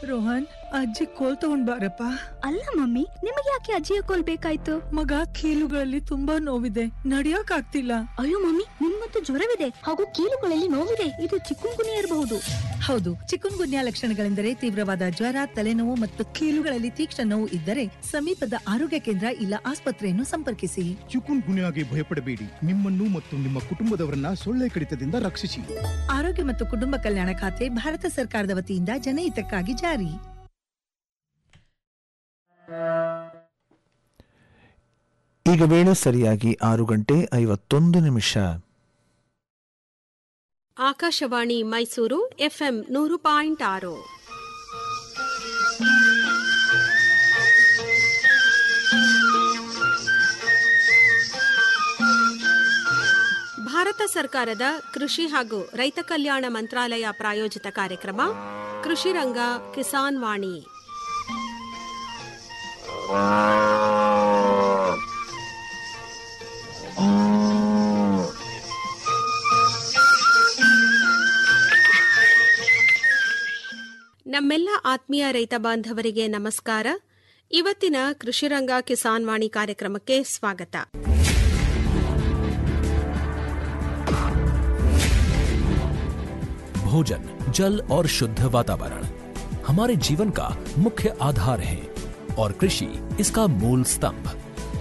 ರೋಹನ್ ಅಜ್ಜಿ ಕೋಲ್ ತಗೊಂಡ್ ಬಾರಪ್ಪ ಅಲ್ಲ ಮಮ್ಮಿ ನಿಮಗೆ ಯಾಕೆ ಅಜ್ಜಿಯ ಕೋಲ್ ಬೇಕಾಯ್ತು ಮಗ ಕೀಲುಗಳಲ್ಲಿ ತುಂಬಾ ನೋವಿದೆ ನಡಿಯಕ್ ಆಗ್ತಿಲ್ಲ ಅಯ್ಯೋ ಮಮ್ಮಿ ನಿಮ್ಮಂತೂ ಜ್ವರವಿದೆ ಹಾಗೂ ಕೀಲುಗಳಲ್ಲಿ ನೋವಿದೆ ಇದು ಚಿಕ್ಕುಂಗುನಿ ಇರಬಹುದು ಹೌದು ಚಿಕುನ್ ಗುನ್ಯಾ ಲಕ್ಷಣಗಳೆಂದರೆ ತೀವ್ರವಾದ ಜ್ವರ ತಲೆನೋವು ಮತ್ತು ಕೀಲುಗಳಲ್ಲಿ ತೀಕ್ಷ್ಣ ನೋವು ಇದ್ದರೆ ಸಮೀಪದ ಆರೋಗ್ಯ ಕೇಂದ್ರ ಇಲ್ಲ ಆಸ್ಪತ್ರೆಯನ್ನು ಸಂಪರ್ಕಿಸಿ ಚಿಕುನ್ ಗುನ್ಯಾಗೆ ಭಯಪಡಬೇಡಿ ನಿಮ್ಮನ್ನು ಮತ್ತು ನಿಮ್ಮ ಕುಟುಂಬದವರನ್ನ ಸೊಳ್ಳೆ ಕಡಿತದಿಂದ ರಕ್ಷಿಸಿ ಆರೋಗ್ಯ ಮತ್ತು ಕುಟುಂಬ ಕಲ್ಯಾಣ ಖಾತೆ ಭಾರತ ಸರ್ಕಾರದ ವತಿಯಿಂದ ಜನಹಿತಕ್ಕಾಗಿ ಜಾರಿ ಈಗ ವೇಳೆ ಸರಿಯಾಗಿ ಆರು ಗಂಟೆ ಐವತ್ತೊಂದು ನಿಮಿಷ ಆಕಾಶವಾಣಿ ಮೈಸೂರು ಎಫ್ಎಂ ನೂರು ಪಾಯಿಂಟ್ ಆರು ಭಾರತ ಸರ್ಕಾರದ ಕೃಷಿ ಹಾಗೂ ರೈತ ಕಲ್ಯಾಣ ಮಂತ್ರಾಲಯ ಪ್ರಾಯೋಜಿತ ಕಾರ್ಯಕ್ರಮ ಕೃಷಿ ರಂಗ ಕಿಸಾನ್ ವಾಣಿ ನಮ್ಮೆಲ್ಲ ಆತ್ಮೀಯ ರೈತ ಬಾಂಧವರಿಗೆ ನಮಸ್ಕಾರ ಇವತ್ತಿನ ಕೃಷಿರಂಗ ಕಿಸಾನ್ ವಾಣಿ ಕಾರ್ಯಕ್ರಮಕ್ಕೆ ಸ್ವಾಗತ भोजन जल और शुद्ध वातावरण हमारे जीवन का मुख्य आधार है और कृषि इसका मूल स्तंभ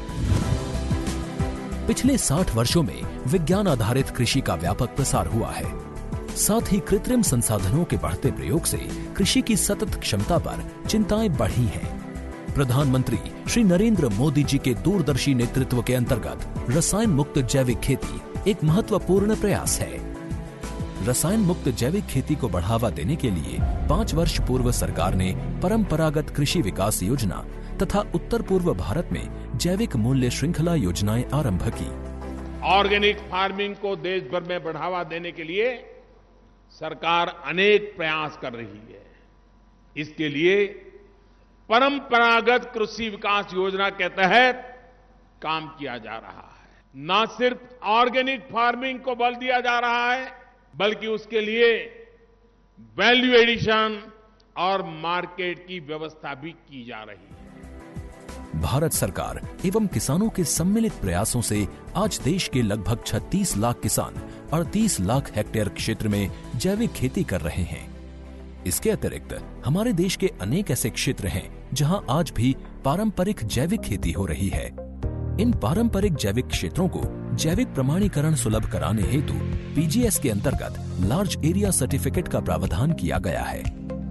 पिछले 60 वर्षों में विज्ञान आधारित कृषि का व्यापक प्रसार हुआ है साथ ही कृत्रिम संसाधनों के बढ़ते प्रयोग से कृषि की सतत क्षमता पर चिंताएं बढ़ी हैं प्रधानमंत्री श्री नरेंद्र मोदी जी के दूरदर्शी नेतृत्व के अंतर्गत रसायन मुक्त जैविक खेती एक महत्वपूर्ण प्रयास है रसायन मुक्त जैविक खेती को बढ़ावा देने के लिए पाँच वर्ष पूर्व सरकार ने परंपरागत कृषि विकास योजना तथा उत्तर पूर्व भारत में जैविक मूल्य श्रृंखला योजनाएं आरंभ की ऑर्गेनिक फार्मिंग को देश भर में बढ़ावा देने के लिए सरकार अनेक प्रयास कर रही है इसके लिए परंपरागत कृषि विकास योजना के तहत काम किया जा रहा है न सिर्फ ऑर्गेनिक फार्मिंग को बल दिया जा रहा है बल्कि उसके लिए वैल्यू एडिशन और मार्केट की व्यवस्था भी की जा रही है भारत सरकार एवं किसानों के सम्मिलित प्रयासों से आज देश के लगभग 36 लाख किसान 38 लाख हेक्टेयर क्षेत्र में जैविक खेती कर रहे हैं इसके अतिरिक्त हमारे देश के अनेक ऐसे क्षेत्र हैं जहां आज भी पारंपरिक जैविक खेती हो रही है इन पारंपरिक जैविक क्षेत्रों को जैविक प्रमाणीकरण सुलभ कराने हेतु पीजीएस के अंतर्गत लार्ज एरिया सर्टिफिकेट का प्रावधान किया गया है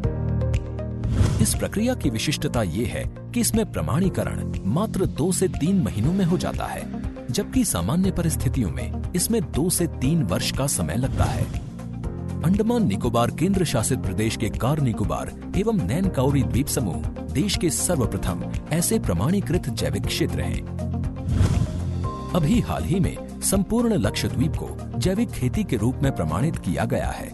इस प्रक्रिया की विशिष्टता ये है कि इसमें प्रमाणीकरण मात्र दो से तीन महीनों में हो जाता है जबकि सामान्य परिस्थितियों में इसमें दो से तीन वर्ष का समय लगता है अंडमान निकोबार केंद्र शासित प्रदेश के कार निकोबार एवं नैन काउरी द्वीप समूह देश के सर्वप्रथम ऐसे प्रमाणीकृत जैविक क्षेत्र हैं अभी हाल ही में संपूर्ण लक्षद्वीप को जैविक खेती के रूप में प्रमाणित किया गया है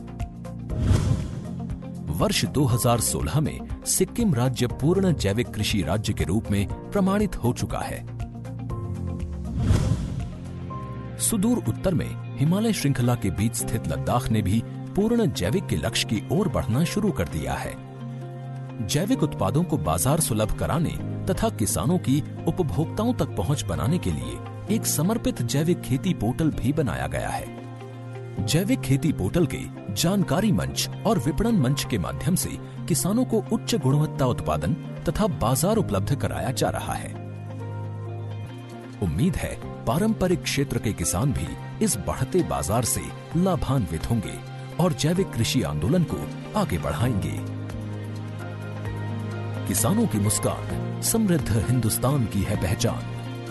वर्ष 2016 में सिक्किम राज्य पूर्ण जैविक कृषि राज्य के रूप में प्रमाणित हो चुका है सुदूर उत्तर में हिमालय श्रृंखला के बीच स्थित लद्दाख ने भी पूर्ण जैविक के लक्ष्य की ओर बढ़ना शुरू कर दिया है जैविक उत्पादों को बाजार सुलभ कराने तथा किसानों की उपभोक्ताओं तक पहुंच बनाने के लिए एक समर्पित जैविक खेती पोर्टल भी बनाया गया है जैविक खेती पोर्टल के जानकारी मंच और विपणन मंच के माध्यम से किसानों को उच्च गुणवत्ता उत्पादन तथा बाजार उपलब्ध कराया जा रहा है उम्मीद है पारंपरिक क्षेत्र के किसान भी इस बढ़ते बाजार से लाभान्वित होंगे और जैविक कृषि आंदोलन को आगे बढ़ाएंगे किसानों की मुस्कान समृद्ध हिंदुस्तान की है पहचान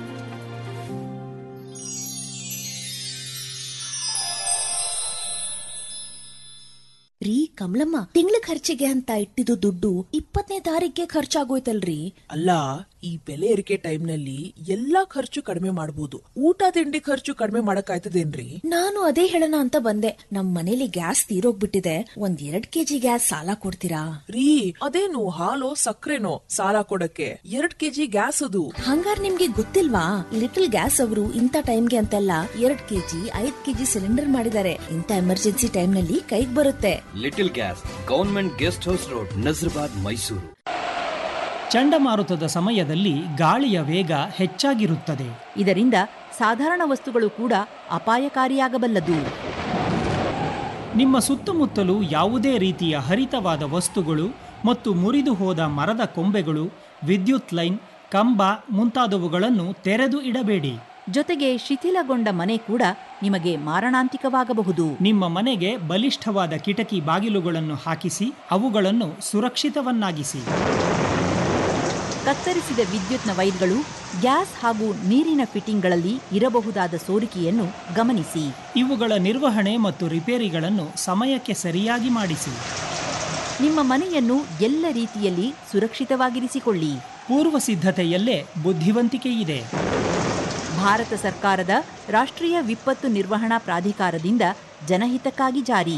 ರೀ ಕಮಲಮ್ಮ ತಿಂಗಳ ಖರ್ಚಿಗೆ ಅಂತ ಇಟ್ಟಿದ್ದು ದುಡ್ಡು ಇಪ್ಪತ್ತನೇ ತಾರೀಕಿಗೆ ಖರ್ಚಾಗೋಯ್ತಲ್ರಿ ಅಲ್ಲ ಈ ಬೆಲೆ ಏರಿಕೆ ಟೈಮ್ನಲ್ಲಿ ಎಲ್ಲಾ ಖರ್ಚು ಕಡಿಮೆ ಮಾಡಬಹುದು ಊಟ ತಿಂಡಿ ಖರ್ಚು ಕಡಿಮೆ ಮಾಡಕ್ಕಾಯ್ತದೇನ್ರಿ ನಾನು ಅದೇ ಹೇಳೋಣ ಅಂತ ಬಂದೆ ನಮ್ ಮನೇಲಿ ಗ್ಯಾಸ್ ತೀರೋಗ್ಬಿಟ್ಟಿದೆ ಒಂದ್ ಎರಡ್ ಕೆಜಿ ಗ್ಯಾಸ್ ಸಾಲ ಕೊಡ್ತೀರಾ ರೀ ಅದೇನು ಹಾಲು ಸಕ್ಕರೆನೋ ಸಾಲ ಕೊಡಕ್ಕೆ ಎರಡ್ ಕೆಜಿ ಗ್ಯಾಸ್ ಅದು ಹಂಗಾರ್ ನಿಮ್ಗೆ ಗೊತ್ತಿಲ್ವಾ ಲಿಟಲ್ ಗ್ಯಾಸ್ ಅವರು ಇಂಥ ಟೈಮ್ಗೆ ಅಂತೆಲ್ಲ ಎರಡ್ ಕೆಜಿ ಐದ್ ಕೆಜಿ ಸಿಲಿಂಡರ್ ಮಾಡಿದ್ದಾರೆ ಇಂಥ ಎಮರ್ಜೆನ್ಸಿ ಟೈಮ್ ನಲ್ಲಿ ಕೈಗ್ ಬರುತ್ತೆ Little Gas government guest house road Nazarbad Mysuru ಚಂಡಮಾರುತದ ಸಮಯದಲ್ಲಿ ಗಾಳಿಯ ವೇಗ ಹೆಚ್ಚಾಗಿರುತ್ತದೆ ಇದರಿಂದ ಸಾಧಾರಣ ವಸ್ತುಗಳು ಕೂಡ ಅಪಾಯಕಾರಿಯಾಗಬಲ್ಲದು ನಿಮ್ಮ ಸುತ್ತಮುತ್ತಲು ಯಾವುದೇ ರೀತಿಯ ಹರಿತವಾದ ವಸ್ತುಗಳು ಮತ್ತು ಮುರಿದು ಹೋದ ಮರದ ಕೊಂಬೆಗಳು ವಿದ್ಯುತ್ ಲೈನ್ ಕಂಬ ಮುಂತಾದವುಗಳನ್ನು ತೆರೆದು ಇಡಬೇಡಿ ಜೊತೆಗೆ ಶಿಥಿಲಗೊಂಡ ಮನೆ ಕೂಡ ನಿಮಗೆ ಮಾರಣಾಂತಿಕವಾಗಬಹುದು ನಿಮ್ಮ ಮನೆಗೆ ಬಲಿಷ್ಠವಾದ ಕಿಟಕಿ ಬಾಗಿಲುಗಳನ್ನು ಹಾಕಿಸಿ ಅವುಗಳನ್ನು ಸುರಕ್ಷಿತವನ್ನಾಗಿಸಿ ಕತ್ತರಿಸಿದ ವಿದ್ಯುತ್ನ ವೈರ್ಗಳು ಗ್ಯಾಸ್ ಹಾಗೂ ನೀರಿನ ಫಿಟ್ಟಿಂಗ್ಗಳಲ್ಲಿ ಇರಬಹುದಾದ ಸೋರಿಕೆಯನ್ನು ಗಮನಿಸಿ ಇವುಗಳ ನಿರ್ವಹಣೆ ಮತ್ತು ರಿಪೇರಿಗಳನ್ನು ಸಮಯಕ್ಕೆ ಸರಿಯಾಗಿ ಮಾಡಿಸಿ ನಿಮ್ಮ ಮನೆಯನ್ನು ಎಲ್ಲ ರೀತಿಯಲ್ಲಿ ಸುರಕ್ಷಿತವಾಗಿರಿಸಿಕೊಳ್ಳಿ ಪೂರ್ವ ಸಿದ್ಧತೆಯಲ್ಲೇ ಬುದ್ಧಿವಂತಿಕೆ ಇದೆ ಭಾರತ ಸರ್ಕಾರದ ರಾಷ್ಟ್ರೀಯ ವಿಪತ್ತು ನಿರ್ವಹಣಾ ಪ್ರಾಧಿಕಾರದಿಂದ ಜನಹಿತಕ್ಕಾಗಿ ಜಾರಿ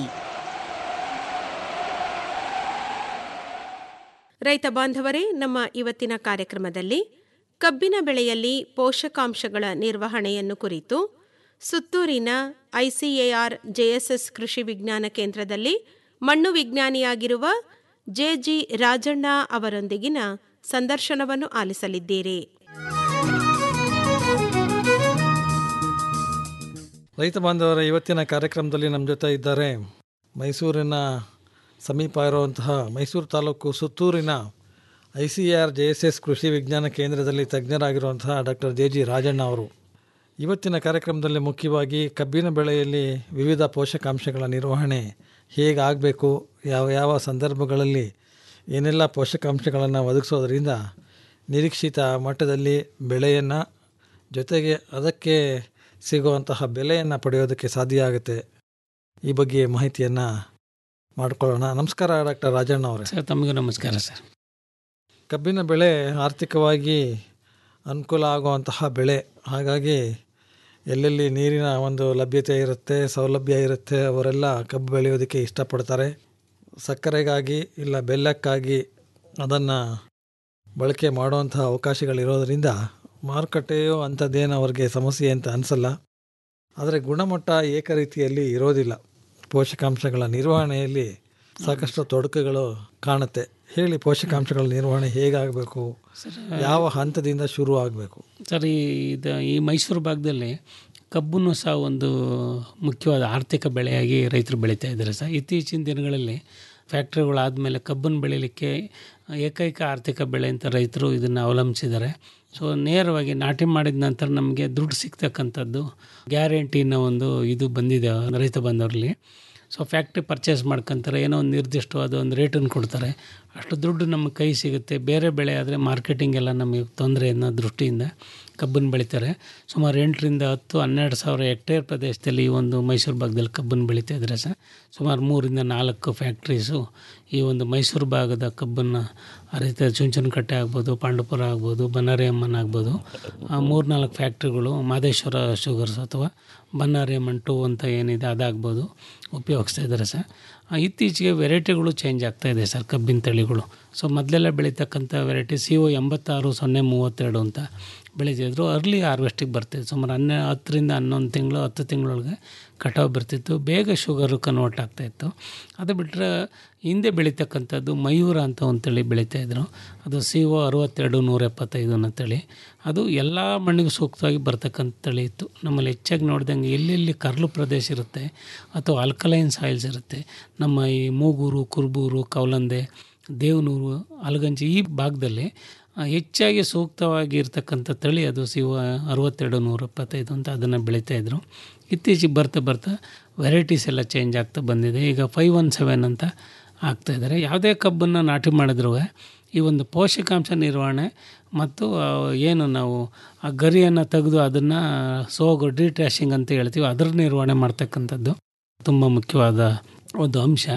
ರೈತ ಬಾಂಧವರೇ ನಮ್ಮ ಇವತ್ತಿನ ಕಾರ್ಯಕ್ರಮದಲ್ಲಿ ಕಬ್ಬಿನ ಬೆಳೆಯಲ್ಲಿ ಪೋಷಕಾಂಶಗಳ ನಿರ್ವಹಣೆಯನ್ನು ಕುರಿತು ಸುತ್ತೂರಿನ ಐಸಿಎಆರ್ ಜೆಎಸ್ಎಸ್ ಕೃಷಿ ವಿಜ್ಞಾನ ಕೇಂದ್ರದಲ್ಲಿ ಮಣ್ಣು ವಿಜ್ಞಾನಿಯಾಗಿರುವ ಜೆಜಿ ರಾಜಣ್ಣ ಅವರೊಂದಿಗಿನ ಸಂದರ್ಶನವನ್ನು ಆಲಿಸಲಿದ್ದೀರಿ ರೈತ ಬಾಂಧವರ ಇವತ್ತಿನ ಕಾರ್ಯಕ್ರಮದಲ್ಲಿ ನಮ್ಮ ಜೊತೆ ಇದ್ದಾರೆ ಮೈಸೂರಿನ ಸಮೀಪ ಇರುವಂತಹ ಮೈಸೂರು ತಾಲೂಕು ಸುತ್ತೂರಿನ I C R J S S Krishi Vigyan ಕೇಂದ್ರದಲ್ಲಿ ತಜ್ಞರಾಗಿರುವಂತಹ ಡಾಕ್ಟರ್ ಜೆ ಜಿ ರಾಜಣ್ಣ ಅವರು ಇವತ್ತಿನ ಕಾರ್ಯಕ್ರಮದಲ್ಲಿ ಮುಖ್ಯವಾಗಿ ಕಬ್ಬಿನ ಬೆಳೆಯಲ್ಲಿ ವಿವಿಧ ಪೋಷಕಾಂಶಗಳ ನಿರ್ವಹಣೆ ಹೇಗಾಗಬೇಕು ಯಾವ ಯಾವ ಸಂದರ್ಭಗಳಲ್ಲಿ ಏನೆಲ್ಲ ಪೋಷಕಾಂಶಗಳನ್ನು ಒದಗಿಸೋದ್ರಿಂದ ನಿರೀಕ್ಷಿತ ಮಟ್ಟದಲ್ಲಿ ಬೆಳೆಯನ್ನು ಜೊತೆಗೆ ಅದಕ್ಕೆ ಸಿಗುವಂತಹ ಬೆಲೆಯನ್ನು ಪಡೆಯೋದಕ್ಕೆ ಸಾಧ್ಯ ಆಗುತ್ತೆ ಈ ಬಗ್ಗೆ ಮಾಹಿತಿಯನ್ನು ಮಾಡಿಕೊಳ್ಳೋಣ ನಮಸ್ಕಾರ ಡಾಕ್ಟರ್ ರಾಜಣ್ಣ ಅವರೇ ಸರ್ ತಮಗೂ ನಮಸ್ಕಾರ ಸರ್ ಕಬ್ಬಿನ ಬೆಳೆ ಆರ್ಥಿಕವಾಗಿ ಅನುಕೂಲ ಆಗುವಂತಹ ಬೆಳೆ ಹಾಗಾಗಿ ಎಲ್ಲೆಲ್ಲಿ ನೀರಿನ ಒಂದು ಲಭ್ಯತೆ ಇರುತ್ತೆ ಸೌಲಭ್ಯ ಇರುತ್ತೆ ಅವರೆಲ್ಲ ಕಬ್ಬು ಬೆಳೆಯೋದಕ್ಕೆ ಇಷ್ಟಪಡ್ತಾರೆ ಸಕ್ಕರೆಗಾಗಿ ಇಲ್ಲ ಬೆಲ್ಲಕ್ಕಾಗಿ ಅದನ್ನು ಬಳಕೆ ಮಾಡುವಂತಹ ಅವಕಾಶಗಳಿರೋದರಿಂದ ಮಾರುಕಟ್ಟೆಯು ಅಂಥದ್ದೇನು ಅವ್ರಿಗೆ ಸಮಸ್ಯೆ ಅಂತ ಅನಿಸಲ್ಲ ಆದರೆ ಗುಣಮಟ್ಟ ಏಕರೀತಿಯಲ್ಲಿ ಇರೋದಿಲ್ಲ ಪೋಷಕಾಂಶಗಳ ನಿರ್ವಹಣೆಯಲ್ಲಿ ಸಾಕಷ್ಟು ತೊಡಕುಗಳು ಕಾಣುತ್ತೆ ಹೇಳಿ ಪೋಷಕಾಂಶಗಳ ನಿರ್ವಹಣೆ ಹೇಗಾಗಬೇಕು ಯಾವ ಹಂತದಿಂದ ಶುರು ಆಗಬೇಕು ಸರ್ ಈ ಇದು ಈ ಮೈಸೂರು ಭಾಗದಲ್ಲಿ ಕಬ್ಬನ್ನು ಸಹ ಒಂದು ಮುಖ್ಯವಾದ ಆರ್ಥಿಕ ಬೆಳೆಯಾಗಿ ರೈತರು ಬೆಳೀತಾ ಇದ್ದಾರೆ ಸರ್ ಇತ್ತೀಚಿನ ದಿನಗಳಲ್ಲಿ ಫ್ಯಾಕ್ಟ್ರಿಗಳಾದಮೇಲೆ ಕಬ್ಬನ್ನು ಬೆಳೀಲಿಕ್ಕೆ ಏಕೈಕ ಆರ್ಥಿಕ ಬೆಳೆ ಅಂತ ರೈತರು ಇದನ್ನು ಅವಲಂಬಿಸಿದ್ದಾರೆ ಸೊ ನೇರವಾಗಿ ನಾಟಿ ಮಾಡಿದ ನಂತರ ನಮಗೆ ದುಡ್ಡು ಸಿಗ್ತಕ್ಕಂಥದ್ದು ಗ್ಯಾರಂಟಿನ ಒಂದು ಇದು ಬಂದಿದೆ ರೈತ ಬಂದವರಲ್ಲಿ ಸೊ ಫ್ಯಾಕ್ಟ್ರಿ ಪರ್ಚೇಸ್ ಮಾಡ್ಕೊತಾರೆ ಏನೋ ಒಂದು ನಿರ್ದಿಷ್ಟವಾದ ಒಂದು ರೇಟನ್ನು ಕೊಡ್ತಾರೆ ಅಷ್ಟು ದುಡ್ಡು ನಮ್ಮ ಕೈ ಸಿಗುತ್ತೆ ಬೇರೆ ಬೆಳೆ ಆದರೆ ಮಾರ್ಕೆಟಿಂಗ್ ಎಲ್ಲ ನಮಗೆ ತೊಂದರೆ ಅನ್ನೋ ದೃಷ್ಟಿಯಿಂದ ಕಬ್ಬನ್ನು ಬೆಳೀತಾರೆ ಸುಮಾರು ಎಂಟರಿಂದ ಹತ್ತು ಹನ್ನೆರಡು ಸಾವಿರ ಹೆಕ್ಟೇರ್ ಪ್ರದೇಶದಲ್ಲಿ ಈ ಒಂದು ಮೈಸೂರು ಭಾಗದಲ್ಲಿ ಕಬ್ಬನ್ನು ಬೆಳೀತಾ ಇದ್ದಾರೆ ಸರ್ ಸುಮಾರು ಮೂರಿಂದ ನಾಲ್ಕು ಫ್ಯಾಕ್ಟ್ರೀಸು ಈ ಒಂದು ಮೈಸೂರು ಭಾಗದ ಕಬ್ಬನ್ನು ರೈತ ಚುಂಚನಕಟ್ಟೆ ಆಗ್ಬೋದು ಪಾಂಡುಪುರ ಆಗ್ಬೋದು ಬನ್ನಾರಿ ಅಮ್ಮನ್ ಆಗ್ಬೋದು ಮೂರು ನಾಲ್ಕು ಫ್ಯಾಕ್ಟ್ರಿಗಳು ಮಾದೇಶ್ವರ ಶುಗರ್ಸ್ ಅಥವಾ ಬನ್ನಾರಿ ಅಮ್ಮನ್ ಟು ಅಂತ ಏನಿದೆ ಅದಾಗ್ಬೋದು ಉಪಯೋಗಿಸ್ತಾ ಇದ್ದಾರೆ ಸರ್ ಇತ್ತೀಚೆಗೆ ವೆರೈಟಿಗಳು ಚೇಂಜ್ ಆಗ್ತಾ ಇದೆ ಸರ್ ಕಬ್ಬಿನ ತಳಿಗಳು ಸೊ ಮೊದಲೆಲ್ಲ ಬೆಳೀತಕ್ಕಂಥ ವೆರೈಟಿ ಸಿ ಒ ಎಂಬತ್ತಾರು ಸೊನ್ನೆ ಮೂವತ್ತೆರಡು ಅಂತ ಬೆಳೀತಿದ್ರು ಅರ್ಲಿ ಹಾರ್ವೆಸ್ಟಿಗೆ ಬರ್ತಿತ್ತು ಸುಮಾರು ಹನ್ನೆ ಹತ್ತರಿಂದ ಹನ್ನೊಂದು ತಿಂಗಳು ಹತ್ತು ತಿಂಗಳೊಳಗೆ ಕಟಾವು ಬರ್ತಿತ್ತು ಬೇಗ ಶುಗರು ಕನ್ವರ್ಟ್ ಆಗ್ತಾಯಿತ್ತು ಅದು ಬಿಟ್ಟರೆ ಹಿಂದೆ ಬೆಳೀತಕ್ಕಂಥದ್ದು ಮಯೂರ ಅಂತ ಒಂದು ತಳಿ ಬೆಳೀತಾಯಿದ್ರು ಅದು ಸಿ ಒ ಅರುವತ್ತೆರಡು ನೂರ ಎಪ್ಪತ್ತೈದು ಅನ್ನೋ ತಳಿ ಅದು ಎಲ್ಲ ಮಣ್ಣಿಗೂ ಸೂಕ್ತವಾಗಿ ಬರ್ತಕ್ಕಂಥ ತಳಿ ಇತ್ತು ನಮ್ಮಲ್ಲಿ ಹೆಚ್ಚಾಗಿ ನೋಡ್ದಂಗೆ ಎಲ್ಲೆಲ್ಲಿ ಕರ್ಲು ಪ್ರದೇಶ ಇರುತ್ತೆ ಅಥವಾ ಆಲ್ಕಲೈನ್ ಸಾಯಿಲ್ಸ್ ಇರುತ್ತೆ ನಮ್ಮ ಈ ಮೂಗೂರು ಕುರುಬೂರು ಕೌಲಂದೆ ದೇವನೂರು ಅಲಗಂಜಿ ಈ ಭಾಗದಲ್ಲಿ ಹೆಚ್ಚಾಗಿ ಸೂಕ್ತವಾಗಿ ಇರ್ತಕ್ಕಂಥ ತಳಿ ಅದು ಸಿವ ಅರವತ್ತೆರಡು ನೂರ ಎಪ್ಪತ್ತೈದು ಅಂತ ಅದನ್ನು ಬೆಳೀತಾಯಿದ್ರು ಇತ್ತೀಚೆಗೆ ಬರ್ತಾ ಬರ್ತಾ ವೆರೈಟೀಸ್ ಎಲ್ಲ ಚೇಂಜ್ ಆಗ್ತಾ ಬಂದಿದೆ ಈಗ ಫೈವ್ ಒನ್ ಸೆವೆನ್ ಅಂತ ಆಗ್ತಾಯಿದ್ದಾರೆ ಯಾವುದೇ ಕಬ್ಬನ್ನು ನಾಟಿ ಮಾಡಿದ್ರೂ ಈ ಒಂದು ಪೋಷಕಾಂಶ ನಿರ್ವಹಣೆ ಮತ್ತು ಏನು ನಾವು ಆ ಗರಿಯನ್ನು ತೆಗೆದು ಅದನ್ನು ಸೋಗು ಡಿಟ್ರ್ಯಾಶಿಂಗ್ ಅಂತ ಹೇಳ್ತೀವಿ ಅದರ ನಿರ್ವಹಣೆ ಮಾಡ್ತಕ್ಕಂಥದ್ದು ತುಂಬ ಮುಖ್ಯವಾದ ಒಂದು ಅಂಶ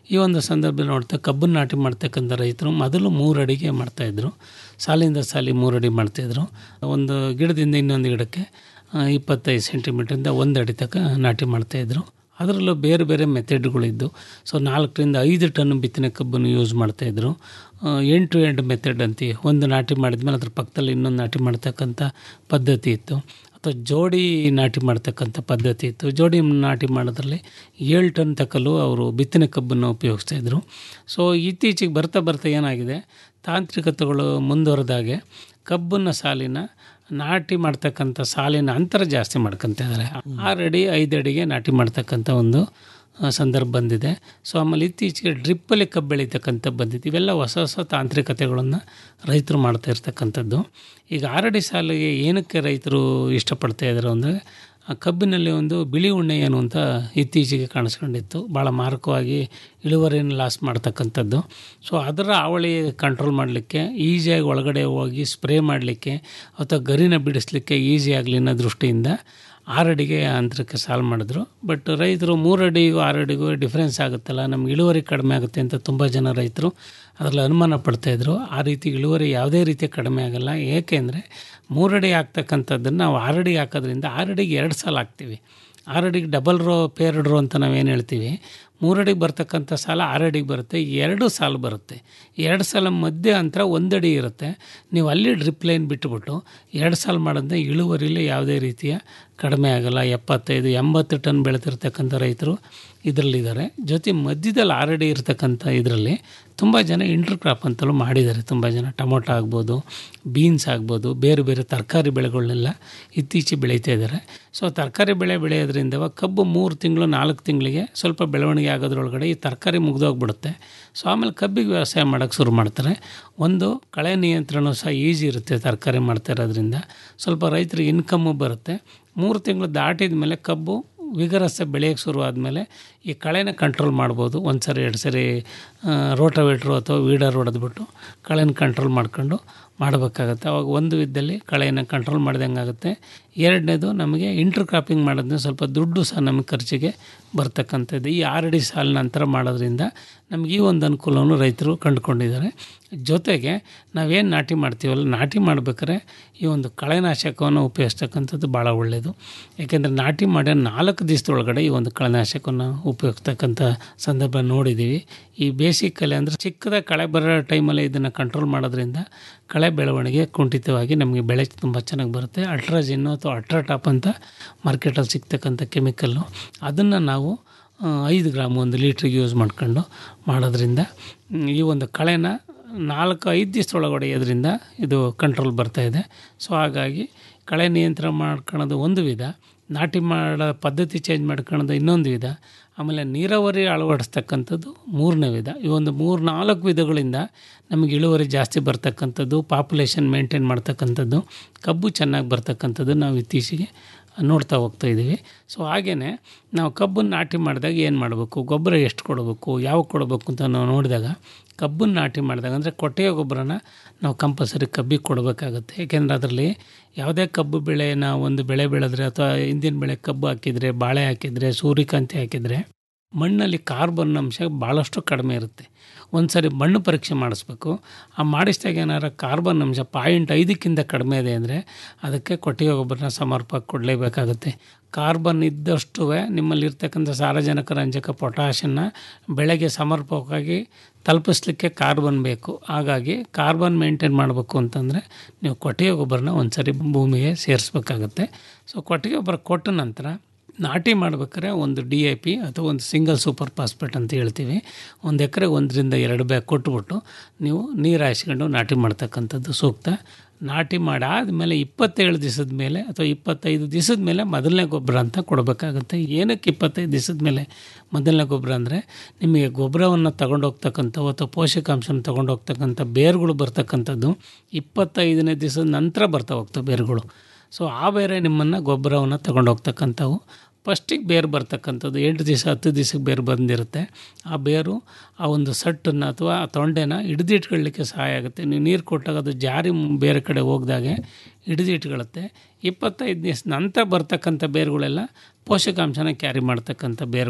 ಈ ಒಂದು ಸಂದರ್ಭದಲ್ಲಿ ನೋಡ್ತಾ ಕಬ್ಬನ್ನು ನಾಟಿ ಮಾಡ್ತಕ್ಕಂಥ ರೈತರು ಮೊದಲು ಮೂರು ಅಡಿಗೆ ಮಾಡ್ತಾಯಿದ್ರು ಸಾಲಿಂದ ಸಾಲಿ ಮೂರು ಅಡಿ ಮಾಡ್ತಾಯಿದ್ರು ಒಂದು ಗಿಡದಿಂದ ಇನ್ನೊಂದು ಗಿಡಕ್ಕೆ ಆ, ಇಪ್ಪತ್ತೈದು ಸೆಂಟಿಮೀಟ್ರಿಂದ ಒಂದು ಅಡಿ ತನಕ ನಾಟಿ ಮಾಡ್ತಾಯಿದ್ರು ಅದರಲ್ಲೂ ಬೇರೆ ಬೇರೆ ಮೆಥಡ್ಗಳಿದ್ದು ಸೊ ನಾಲ್ಕರಿಂದ ಐದು ಟನ್ ಬಿತ್ತನೆ ಕಬ್ಬನ್ನು ಯೂಸ್ ಮಾಡ್ತಾಯಿದ್ರು ಎಂಟು ಟು ಎಂಡ್ ಮೆಥಡ್ ಅಂತೀವಿ ಒಂದು ನಾಟಿ ಮಾಡಿದ್ಮೇಲೆ ಅದ್ರ ಪಕ್ಕದಲ್ಲಿ ಇನ್ನೊಂದು ನಾಟಿ ಮಾಡ್ತಕ್ಕಂಥ ಪದ್ಧತಿ ಇತ್ತು ಅಥವಾ ಜೋಡಿ ನಾಟಿ ಮಾಡ್ತಕ್ಕಂಥ ಪದ್ಧತಿ ಇತ್ತು ಜೋಡಿ ನಾಟಿ ಮಾಡೋದ್ರಲ್ಲಿ ಏಳು ಟನ್ ತಕ್ಕಲು ಅವರು ಬಿತ್ತನೆ ಕಬ್ಬನ್ನು ಉಪಯೋಗಿಸ್ತಾಯಿದ್ರು ಸೊ ಇತ್ತೀಚೆಗೆ ಬರ್ತಾ ಬರ್ತಾ ಏನಾಗಿದೆ ತಾಂತ್ರಿಕತೆಗಳು ಮುಂದುವರೆದಾಗೆ ಕಬ್ಬನ್ನ ಸಾಲಿನ ನಾಟಿ ಮಾಡ್ತಕ್ಕಂಥ ಸಾಲಿನ ಅಂತರ ಜಾಸ್ತಿ ಮಾಡ್ಕೊತ ಇದ್ದಾರೆ ಆರು ಅಡಿ ಐದು ಅಡಿಗೆ ನಾಟಿ ಮಾಡ್ತಕ್ಕಂಥ ಒಂದು ಆ, ಸಂದರ್ಭ ಬಂದಿದೆ ಸೊ ಆಮೇಲೆ ಇತ್ತೀಚೆಗೆ ಡ್ರಿಪ್ಪಲ್ಲಿ ಕಬ್ಬು ಬೆಳೀತಕ್ಕಂಥ ಬಂದಿದೆ ಇವೆಲ್ಲ ಹೊಸ ಹೊಸ ತಾಂತ್ರಿಕತೆಗಳನ್ನು ರೈತರು ಮಾಡ್ತಾ ಇರ್ತಕ್ಕಂಥದ್ದು ಈಗ ಆರಡಿ ಸಾಲಿಗೆ ಏನಕ್ಕೆ ರೈತರು ಇಷ್ಟಪಡ್ತಾ ಇದ್ದಾರೆ ಅಂದರೆ ಆ ಕಬ್ಬಿನಲ್ಲಿ ಒಂದು ಬಿಳಿ ಉಣ್ಣೆ ಏನು ಅಂತ ಇತ್ತೀಚೆಗೆ ಕಾಣಿಸ್ಕೊಂಡಿತ್ತು ಭಾಳ ಮಾರಕವಾಗಿ ಇಳುವರಿಯನ್ನು ಲಾಸ್ ಮಾಡ್ತಕ್ಕಂಥದ್ದು ಸೊ ಅದರ ಅವಳಿ ಕಂಟ್ರೋಲ್ ಮಾಡಲಿಕ್ಕೆ ಈಸಿಯಾಗಿ ಒಳಗಡೆ ಹೋಗಿ ಸ್ಪ್ರೇ ಮಾಡಲಿಕ್ಕೆ ಅಥವಾ ಗರಿನ ಬಿಡಿಸ್ಲಿಕ್ಕೆ ಈಸಿ ಆಗಲಿ ಅನ್ನೋ ದೃಷ್ಟಿಯಿಂದ ಆರಡಿಗೆ ಅಂತರಕ್ಕೆ ಸಾಲು ಮಾಡಿದ್ರು ಬಟ್ ರೈತರು ಮೂರು ಅಡಿಗೂ ಆರು ಅಡಿಗೂ ಡಿಫ್ರೆನ್ಸ್ ಆಗುತ್ತಲ್ಲ ನಮ್ಗೆ ಇಳುವರಿ ಕಡಿಮೆ ಆಗುತ್ತೆ ಅಂತ ತುಂಬ ಜನ ರೈತರು ಅದರಲ್ಲಿ ಅನುಮಾನ ಪಡ್ತಾಯಿದ್ರು ಆ ರೀತಿ ಇಳುವರಿ ಯಾವುದೇ ರೀತಿ ಕಡಿಮೆ ಆಗಲ್ಲ ಏಕೆಂದರೆ ಮೂರಡಿ ಹಾಕ್ತಕ್ಕಂಥದ್ದನ್ನು ನಾವು ಆರಡಿ ಹಾಕೋದ್ರಿಂದ ಆರಡಿಗೆ ಎರಡು ಸಾಲ ಹಾಕ್ತೀವಿ ಆರಡಿಗೆ ಡಬಲ್ ರೋ ಪೇರ್ಡ್ ರೋ ಅಂತ ನಾವೇನು ಹೇಳ್ತೀವಿ ಮೂರಡಿಗೆ ಬರ್ತಕ್ಕಂಥ ಸಾಲ ಆರಡಿಗೆ ಬರುತ್ತೆ ಎರಡು ಸಾಲು ಬರುತ್ತೆ ಎರಡು ಸಾಲ ಮಧ್ಯೆ ಅಂತರ ಒಂದಡಿ ಇರುತ್ತೆ ನೀವು ಅಲ್ಲಿ ಡ್ರಿಪ್ ಲೈನ್ ಬಿಟ್ಟುಬಿಟ್ಟು ಎರಡು ಸಾಲು ಮಾಡೋದನ್ನ ಇಳುವರಿಲಿ ಯಾವುದೇ ರೀತಿಯ ಕಡಿಮೆ ಆಗಲ್ಲ ಎಪ್ಪತ್ತೈದು ಎಂಬತ್ತು ಟನ್ ಬೆಳೆತಿರ್ತಕ್ಕಂಥ ರೈತರು ಇದರಲ್ಲಿದ್ದಾರೆ ಜೊತೆ ಮಧ್ಯದಲ್ಲಿ ಆರಡಿ ಇರ್ತಕ್ಕಂಥ ಇದರಲ್ಲಿ ತುಂಬ ಜನ ಇಂಟರ್ ಕ್ರಾಪ್ ಅಂತಲೂ ಮಾಡಿದ್ದಾರೆ ತುಂಬ ಜನ ಟೊಮೊಟೊ ಆಗ್ಬೋದು ಬೀನ್ಸ್ ಆಗ್ಬೋದು ಬೇರೆ ಬೇರೆ ತರಕಾರಿ ಬೆಳೆಗಳನ್ನೆಲ್ಲ ಇತ್ತೀಚೆಗೆ ಬೆಳೀತಾ ಇದ್ದಾರೆ ಸೊ ತರಕಾರಿ ಬೆಳೆ ಬೆಳೆಯೋದ್ರಿಂದ ಕಬ್ಬು ಮೂರು ತಿಂಗಳು ನಾಲ್ಕು ತಿಂಗಳಿಗೆ ಸ್ವಲ್ಪ ಬೆಳವಣಿಗೆ ಆಗೋದ್ರೊಳಗಡೆ ಈ ತರಕಾರಿ ಮುಗ್ದೋಗ್ಬಿಡುತ್ತೆ ಸೊ ಆಮೇಲೆ ಕಬ್ಬಿಗೆ ವ್ಯವಸಾಯ ಮಾಡೋಕ್ಕೆ ಶುರು ಮಾಡ್ತಾರೆ ಒಂದು ಕಳೆ ನಿಯಂತ್ರಣ ಸಹ ಈಸಿ ಇರುತ್ತೆ ತರಕಾರಿ ಮಾಡ್ತಾ ಇರೋದ್ರಿಂದ ಸ್ವಲ್ಪ ರೈತರಿಗೆ ಇನ್ಕಮ್ಮು ಬರುತ್ತೆ ಮೂರು ತಿಂಗಳು ದಾಟಿದ ಮೇಲೆ ಕಬ್ಬು ವಿಗರಸ ಬೆಳೆಯೋಕ್ಕೆ ಶುರು ಆದಮೇಲೆ ಈ ಕಳೆನ ಕಂಟ್ರೋಲ್ ಮಾಡ್ಬೋದು ಒಂದು ಸರಿ ಎರಡು ಸರಿ ರೋಟವೇಟ್ರು ಅಥವಾ ವೀಡರ್ ಹೊಡೆದ್ಬಿಟ್ಟು ಕಳೆನ ಕಂಟ್ರೋಲ್ ಮಾಡ್ಕೊಂಡು ಮಾಡಬೇಕಾಗತ್ತೆ ಅವಾಗ ಒಂದು ವಿದ್ದಲ್ಲಿ ಕಳೆಯನ್ನು ಕಂಟ್ರೋಲ್ ಮಾಡ್ದಂಗೆ ಆಗುತ್ತೆ ಎರಡನೇದು ನಮಗೆ ಇಂಟರ್ ಕ್ರಾಪಿಂಗ್ ಮಾಡೋದ್ರಿಂದ ಸ್ವಲ್ಪ ದುಡ್ಡು ಸಹ ನಮಗೆ ಖರ್ಚಿಗೆ ಬರ್ತಕ್ಕಂಥದ್ದು ಈ ಆರಡಿ ಸಾಲಿನ ನಂತರ ಮಾಡೋದ್ರಿಂದ ನಮಗೆ ಈ ಒಂದು ಅನುಕೂಲವನ್ನು ರೈತರು ಕಂಡುಕೊಂಡಿದ್ದಾರೆ ಜೊತೆಗೆ ನಾವೇನು ನಾಟಿ ಮಾಡ್ತೀವಲ್ಲ ನಾಟಿ ಮಾಡ್ಬೇಕಾದ್ರೆ ಈ ಒಂದು ಕಳೆನಾಶಕವನ್ನು ಉಪಯೋಗಿಸ್ತಕ್ಕಂಥದ್ದು ಭಾಳ ಒಳ್ಳೆಯದು ಯಾಕೆಂದರೆ ನಾಟಿ ಮಾಡಿ ನಾಲ್ಕು ದಿವಸದೊಳಗಡೆ ಈ ಒಂದು ಕಳೆನಾಶಕವನ್ನು ಉಪಯೋಗಿಸ್ತಕ್ಕಂಥ ಸಂದರ್ಭ ನೋಡಿದ್ದೀವಿ ಈ ಬೇಸಿಕ್ ಕಲೆ ಅಂದರೆ ಚಿಕ್ಕದಾಗಿ ಕಳೆ ಬರೋ ಟೈಮಲ್ಲಿ ಇದನ್ನು ಕಂಟ್ರೋಲ್ ಮಾಡೋದ್ರಿಂದ ಕಳೆ ಬೆಳವಣಿಗೆ ಕುಂಠಿತವಾಗಿ ನಮಗೆ ಬೆಳೆ ತುಂಬ ಚೆನ್ನಾಗಿ ಬರುತ್ತೆ ಅಲ್ಟ್ರಾಜಿನ್ನು ಅಥವಾ ಅಲ್ಟ್ರಾಟಾಪ್ ಅಂತ ಮಾರ್ಕೆಟಲ್ಲಿ ಸಿಗ್ತಕ್ಕಂಥ ಕೆಮಿಕಲ್ಲು ಅದನ್ನು ನಾವು ಆ, ಐದು ಗ್ರಾಮ್ ಒಂದು ಲೀಟ್ರಿಗೆ ಯೂಸ್ ಮಾಡ್ಕೊಂಡು ಮಾಡೋದ್ರಿಂದ ಮ್, ಈ ಒಂದು ಕಳೆನ ನಾಲ್ಕು ಐದು ದಿವಸದೊಳಗಡೆ ಇದರಿಂದ ಇದು ಕಂಟ್ರೋಲ್ ಬರ್ತಾಯಿದೆ ಸೊ ಹಾಗಾಗಿ ಕಳೆ ನಿಯಂತ್ರಣ ಮಾಡ್ಕೊಳ್ಳೋದು ಒಂದು ವಿಧ ನಾಟಿ ಮಾಡೋ ಪದ್ಧತಿ ಚೇಂಜ್ ಮಾಡ್ಕೊಳ್ಳೋದು ಇನ್ನೊಂದು ವಿಧ ಆಮೇಲೆ ನೀರಾವರಿ ಅಳವಡಿಸ್ತಕ್ಕಂಥದ್ದು ಮೂರನೇ ವಿಧ ಈ ಒಂದು ಮೂರು ನಾಲ್ಕು ವಿಧಗಳಿಂದ ನಮಗೆ ಇಳುವರಿ ಜಾಸ್ತಿ ಬರ್ತಕ್ಕಂಥದ್ದು ಪಾಪ್ಯುಲೇಷನ್ ಮೇಂಟೈನ್ ಮಾಡ್ತಕ್ಕಂಥದ್ದು ಕಬ್ಬು ಚೆನ್ನಾಗಿ ಬರ್ತಕ್ಕಂಥದ್ದು ನಾವು ಇತ್ತೀಚೆಗೆ ನೋಡ್ತಾ ಹೋಗ್ತಾ ಇದ್ದೀವಿ ಸೊ ಹಾಗೆಯೇ ನಾವು ಕಬ್ಬನ್ನು ನಾಟಿ ಮಾಡಿದಾಗ ಏನು ಮಾಡಬೇಕು ಗೊಬ್ಬರ ಎಷ್ಟು ಕೊಡಬೇಕು ಯಾವ ಕೊಡಬೇಕು ಅಂತ ನಾವು ನೋಡಿದಾಗ ಕಬ್ಬನ್ನು ನಾಟಿ ಮಾಡಿದಾಗ ಅಂದರೆ ಕೊಟ್ಟಿಗೆ ಗೊಬ್ಬರನ ನಾವು ಕಂಪಲ್ಸರಿ ಕಬ್ಬಿಗೆ ಕೊಡಬೇಕಾಗುತ್ತೆ ಏಕೆಂದರೆ ಅದರಲ್ಲಿ ಯಾವುದೇ ಕಬ್ಬು ಬೆಳೆನ ಒಂದು ಬೆಳೆ ಬೆಳೆದ್ರೆ ಅಥವಾ ಹಿಂದಿನ ಬೆಳೆ ಕಬ್ಬು ಹಾಕಿದರೆ ಬಾಳೆ ಹಾಕಿದರೆ ಸೂರ್ಯಕಾಂತಿ ಹಾಕಿದರೆ ಮಣ್ಣಲ್ಲಿ ಕಾರ್ಬನ್ ಅಂಶ ಭಾಳಷ್ಟು ಕಡಿಮೆ ಇರುತ್ತೆ ಒಂದು ಸರಿ ಮಣ್ಣು ಪರೀಕ್ಷೆ ಮಾಡಿಸ್ಬೇಕು ಆ ಮಾಡಿಸಿದಾಗ ಏನಾರ ಕಾರ್ಬನ್ ಅಂಶ ಪಾಯಿಂಟ್ ಐದಕ್ಕಿಂತ ಕಡಿಮೆ ಇದೆ ಅಂದರೆ ಅದಕ್ಕೆ ಕೊಟ್ಟಿಗೆ ಗೊಬ್ಬರನ ಸಮರ್ಪಕ ಕೊಡಲೇಬೇಕಾಗುತ್ತೆ ಕಾರ್ಬನ್ ಇದ್ದಷ್ಟು ನಿಮ್ಮಲ್ಲಿರ್ತಕ್ಕಂಥ ಸಾರಜನಕ ರಂಜಕ ಪೊಟ್ಯಾಷನ್ನ ಬೆಳೆಗೆ ಸಮರ್ಪಕವಾಗಿ ತಲುಪಿಸ್ಲಿಕ್ಕೆ ಕಾರ್ಬನ್ ಬೇಕು ಹಾಗಾಗಿ ಕಾರ್ಬನ್ ಮೇಂಟೈನ್ ಮಾಡಬೇಕು ಅಂತಂದರೆ ನೀವು ಕೊಟ್ಟಿಗೆ ಗೊಬ್ಬರನ ಒಂದು ಸರಿ ಭೂಮಿಗೆ ಸೇರಿಸ್ಬೇಕಾಗತ್ತೆ ಸೊ ಕೊಟ್ಟಿಗೆ ಗೊಬ್ಬರ ಕೊಟ್ಟ ನಂತರ ನಾಟಿ ಮಾಡ್ಬೇಕಾದ್ರೆ ಒಂದು ಡಿ ಐ ಪಿ ಅಥವಾ ಒಂದು ಸಿಂಗಲ್ ಸೂಪರ್ ಫಾಸ್ಫೇಟ್ ಅಂತ ಹೇಳ್ತೀವಿ ಒಂದು ಎಕರೆ ಒಂದರಿಂದ ಎರಡು ಬ್ಯಾಗ್ ಕೊಟ್ಬಿಟ್ಟು ನೀವು ನೀರು ಹಾಯಿಸ್ಕೊಂಡು ನಾಟಿ ಮಾಡ್ತಕ್ಕಂಥದ್ದು ಸೂಕ್ತ ನಾಟಿ ಮಾಡಾದಮೇಲೆ ಇಪ್ಪತ್ತೇಳು ದಿವಸದ ಮೇಲೆ ಅಥವಾ ಇಪ್ಪತ್ತೈದು ದಿವಸದ ಮೇಲೆ ಮೊದಲನೇ ಗೊಬ್ಬರ ಅಂತ ಕೊಡಬೇಕಾಗುತ್ತೆ ಏನಕ್ಕೆ ಇಪ್ಪತ್ತೈದು ದಿವಸದ ಮೇಲೆ ಮೊದಲನೇ ಗೊಬ್ಬರ ಅಂದರೆ ನಿಮಗೆ ಗೊಬ್ಬರವನ್ನು ತಗೊಂಡೋಗ್ತಕ್ಕಂಥ ಅಥವಾ ಪೋಷಕಾಂಶನ ತಗೊಂಡೋಗ್ತಕ್ಕಂಥ ಬೇರುಗಳು ಬರ್ತಕ್ಕಂಥದ್ದು ಇಪ್ಪತ್ತೈದನೇ ದಿವಸದ ನಂತರ ಬರ್ತಾ ಹೋಗ್ತವೆ ಬೇರುಗಳು ಸೊ ಆ ಬೇರೆ ನಿಮ್ಮನ್ನು ಗೊಬ್ಬರವನ್ನು ತಗೊಂಡೋಗ್ತಕ್ಕಂಥವು ಫಸ್ಟಿಗೆ ಬೇರು ಬರ್ತಕ್ಕಂಥದ್ದು ಎಂಟು ದಿವಸ ಹತ್ತು ದಿವಸಕ್ಕೆ ಬೇರು ಬಂದಿರುತ್ತೆ ಆ ಬೇರು ಆ ಒಂದು ಸಟ್ಟನ್ನು ಅಥವಾ ಆ ತೊಂಡೆನ ಹಿಡಿದಿಟ್ಕೊಳ್ಳಿಕ್ಕೆ ಸಹಾಯ ಆಗುತ್ತೆ ನೀವು ನೀರು ಕೊಟ್ಟಾಗ ಅದು ಜಾರಿ ಮ್- ಬೇರೆ ಕಡೆ ಹೋಗ್ದಾಗೆ ಹಿಡಿದಿಟ್ಕೊಳ್ಳುತ್ತೆ ಇಪ್ಪತ್ತೈದು ದಿವಸ ನಂತರ ಬರ್ತಕ್ಕಂಥ ಬೇರುಗಳೆಲ್ಲ ಪೋಷಕಾಂಶನ ಕ್ಯಾರಿ ಮಾಡ್ತಕ್ಕಂಥ ಬೇರುಗಳು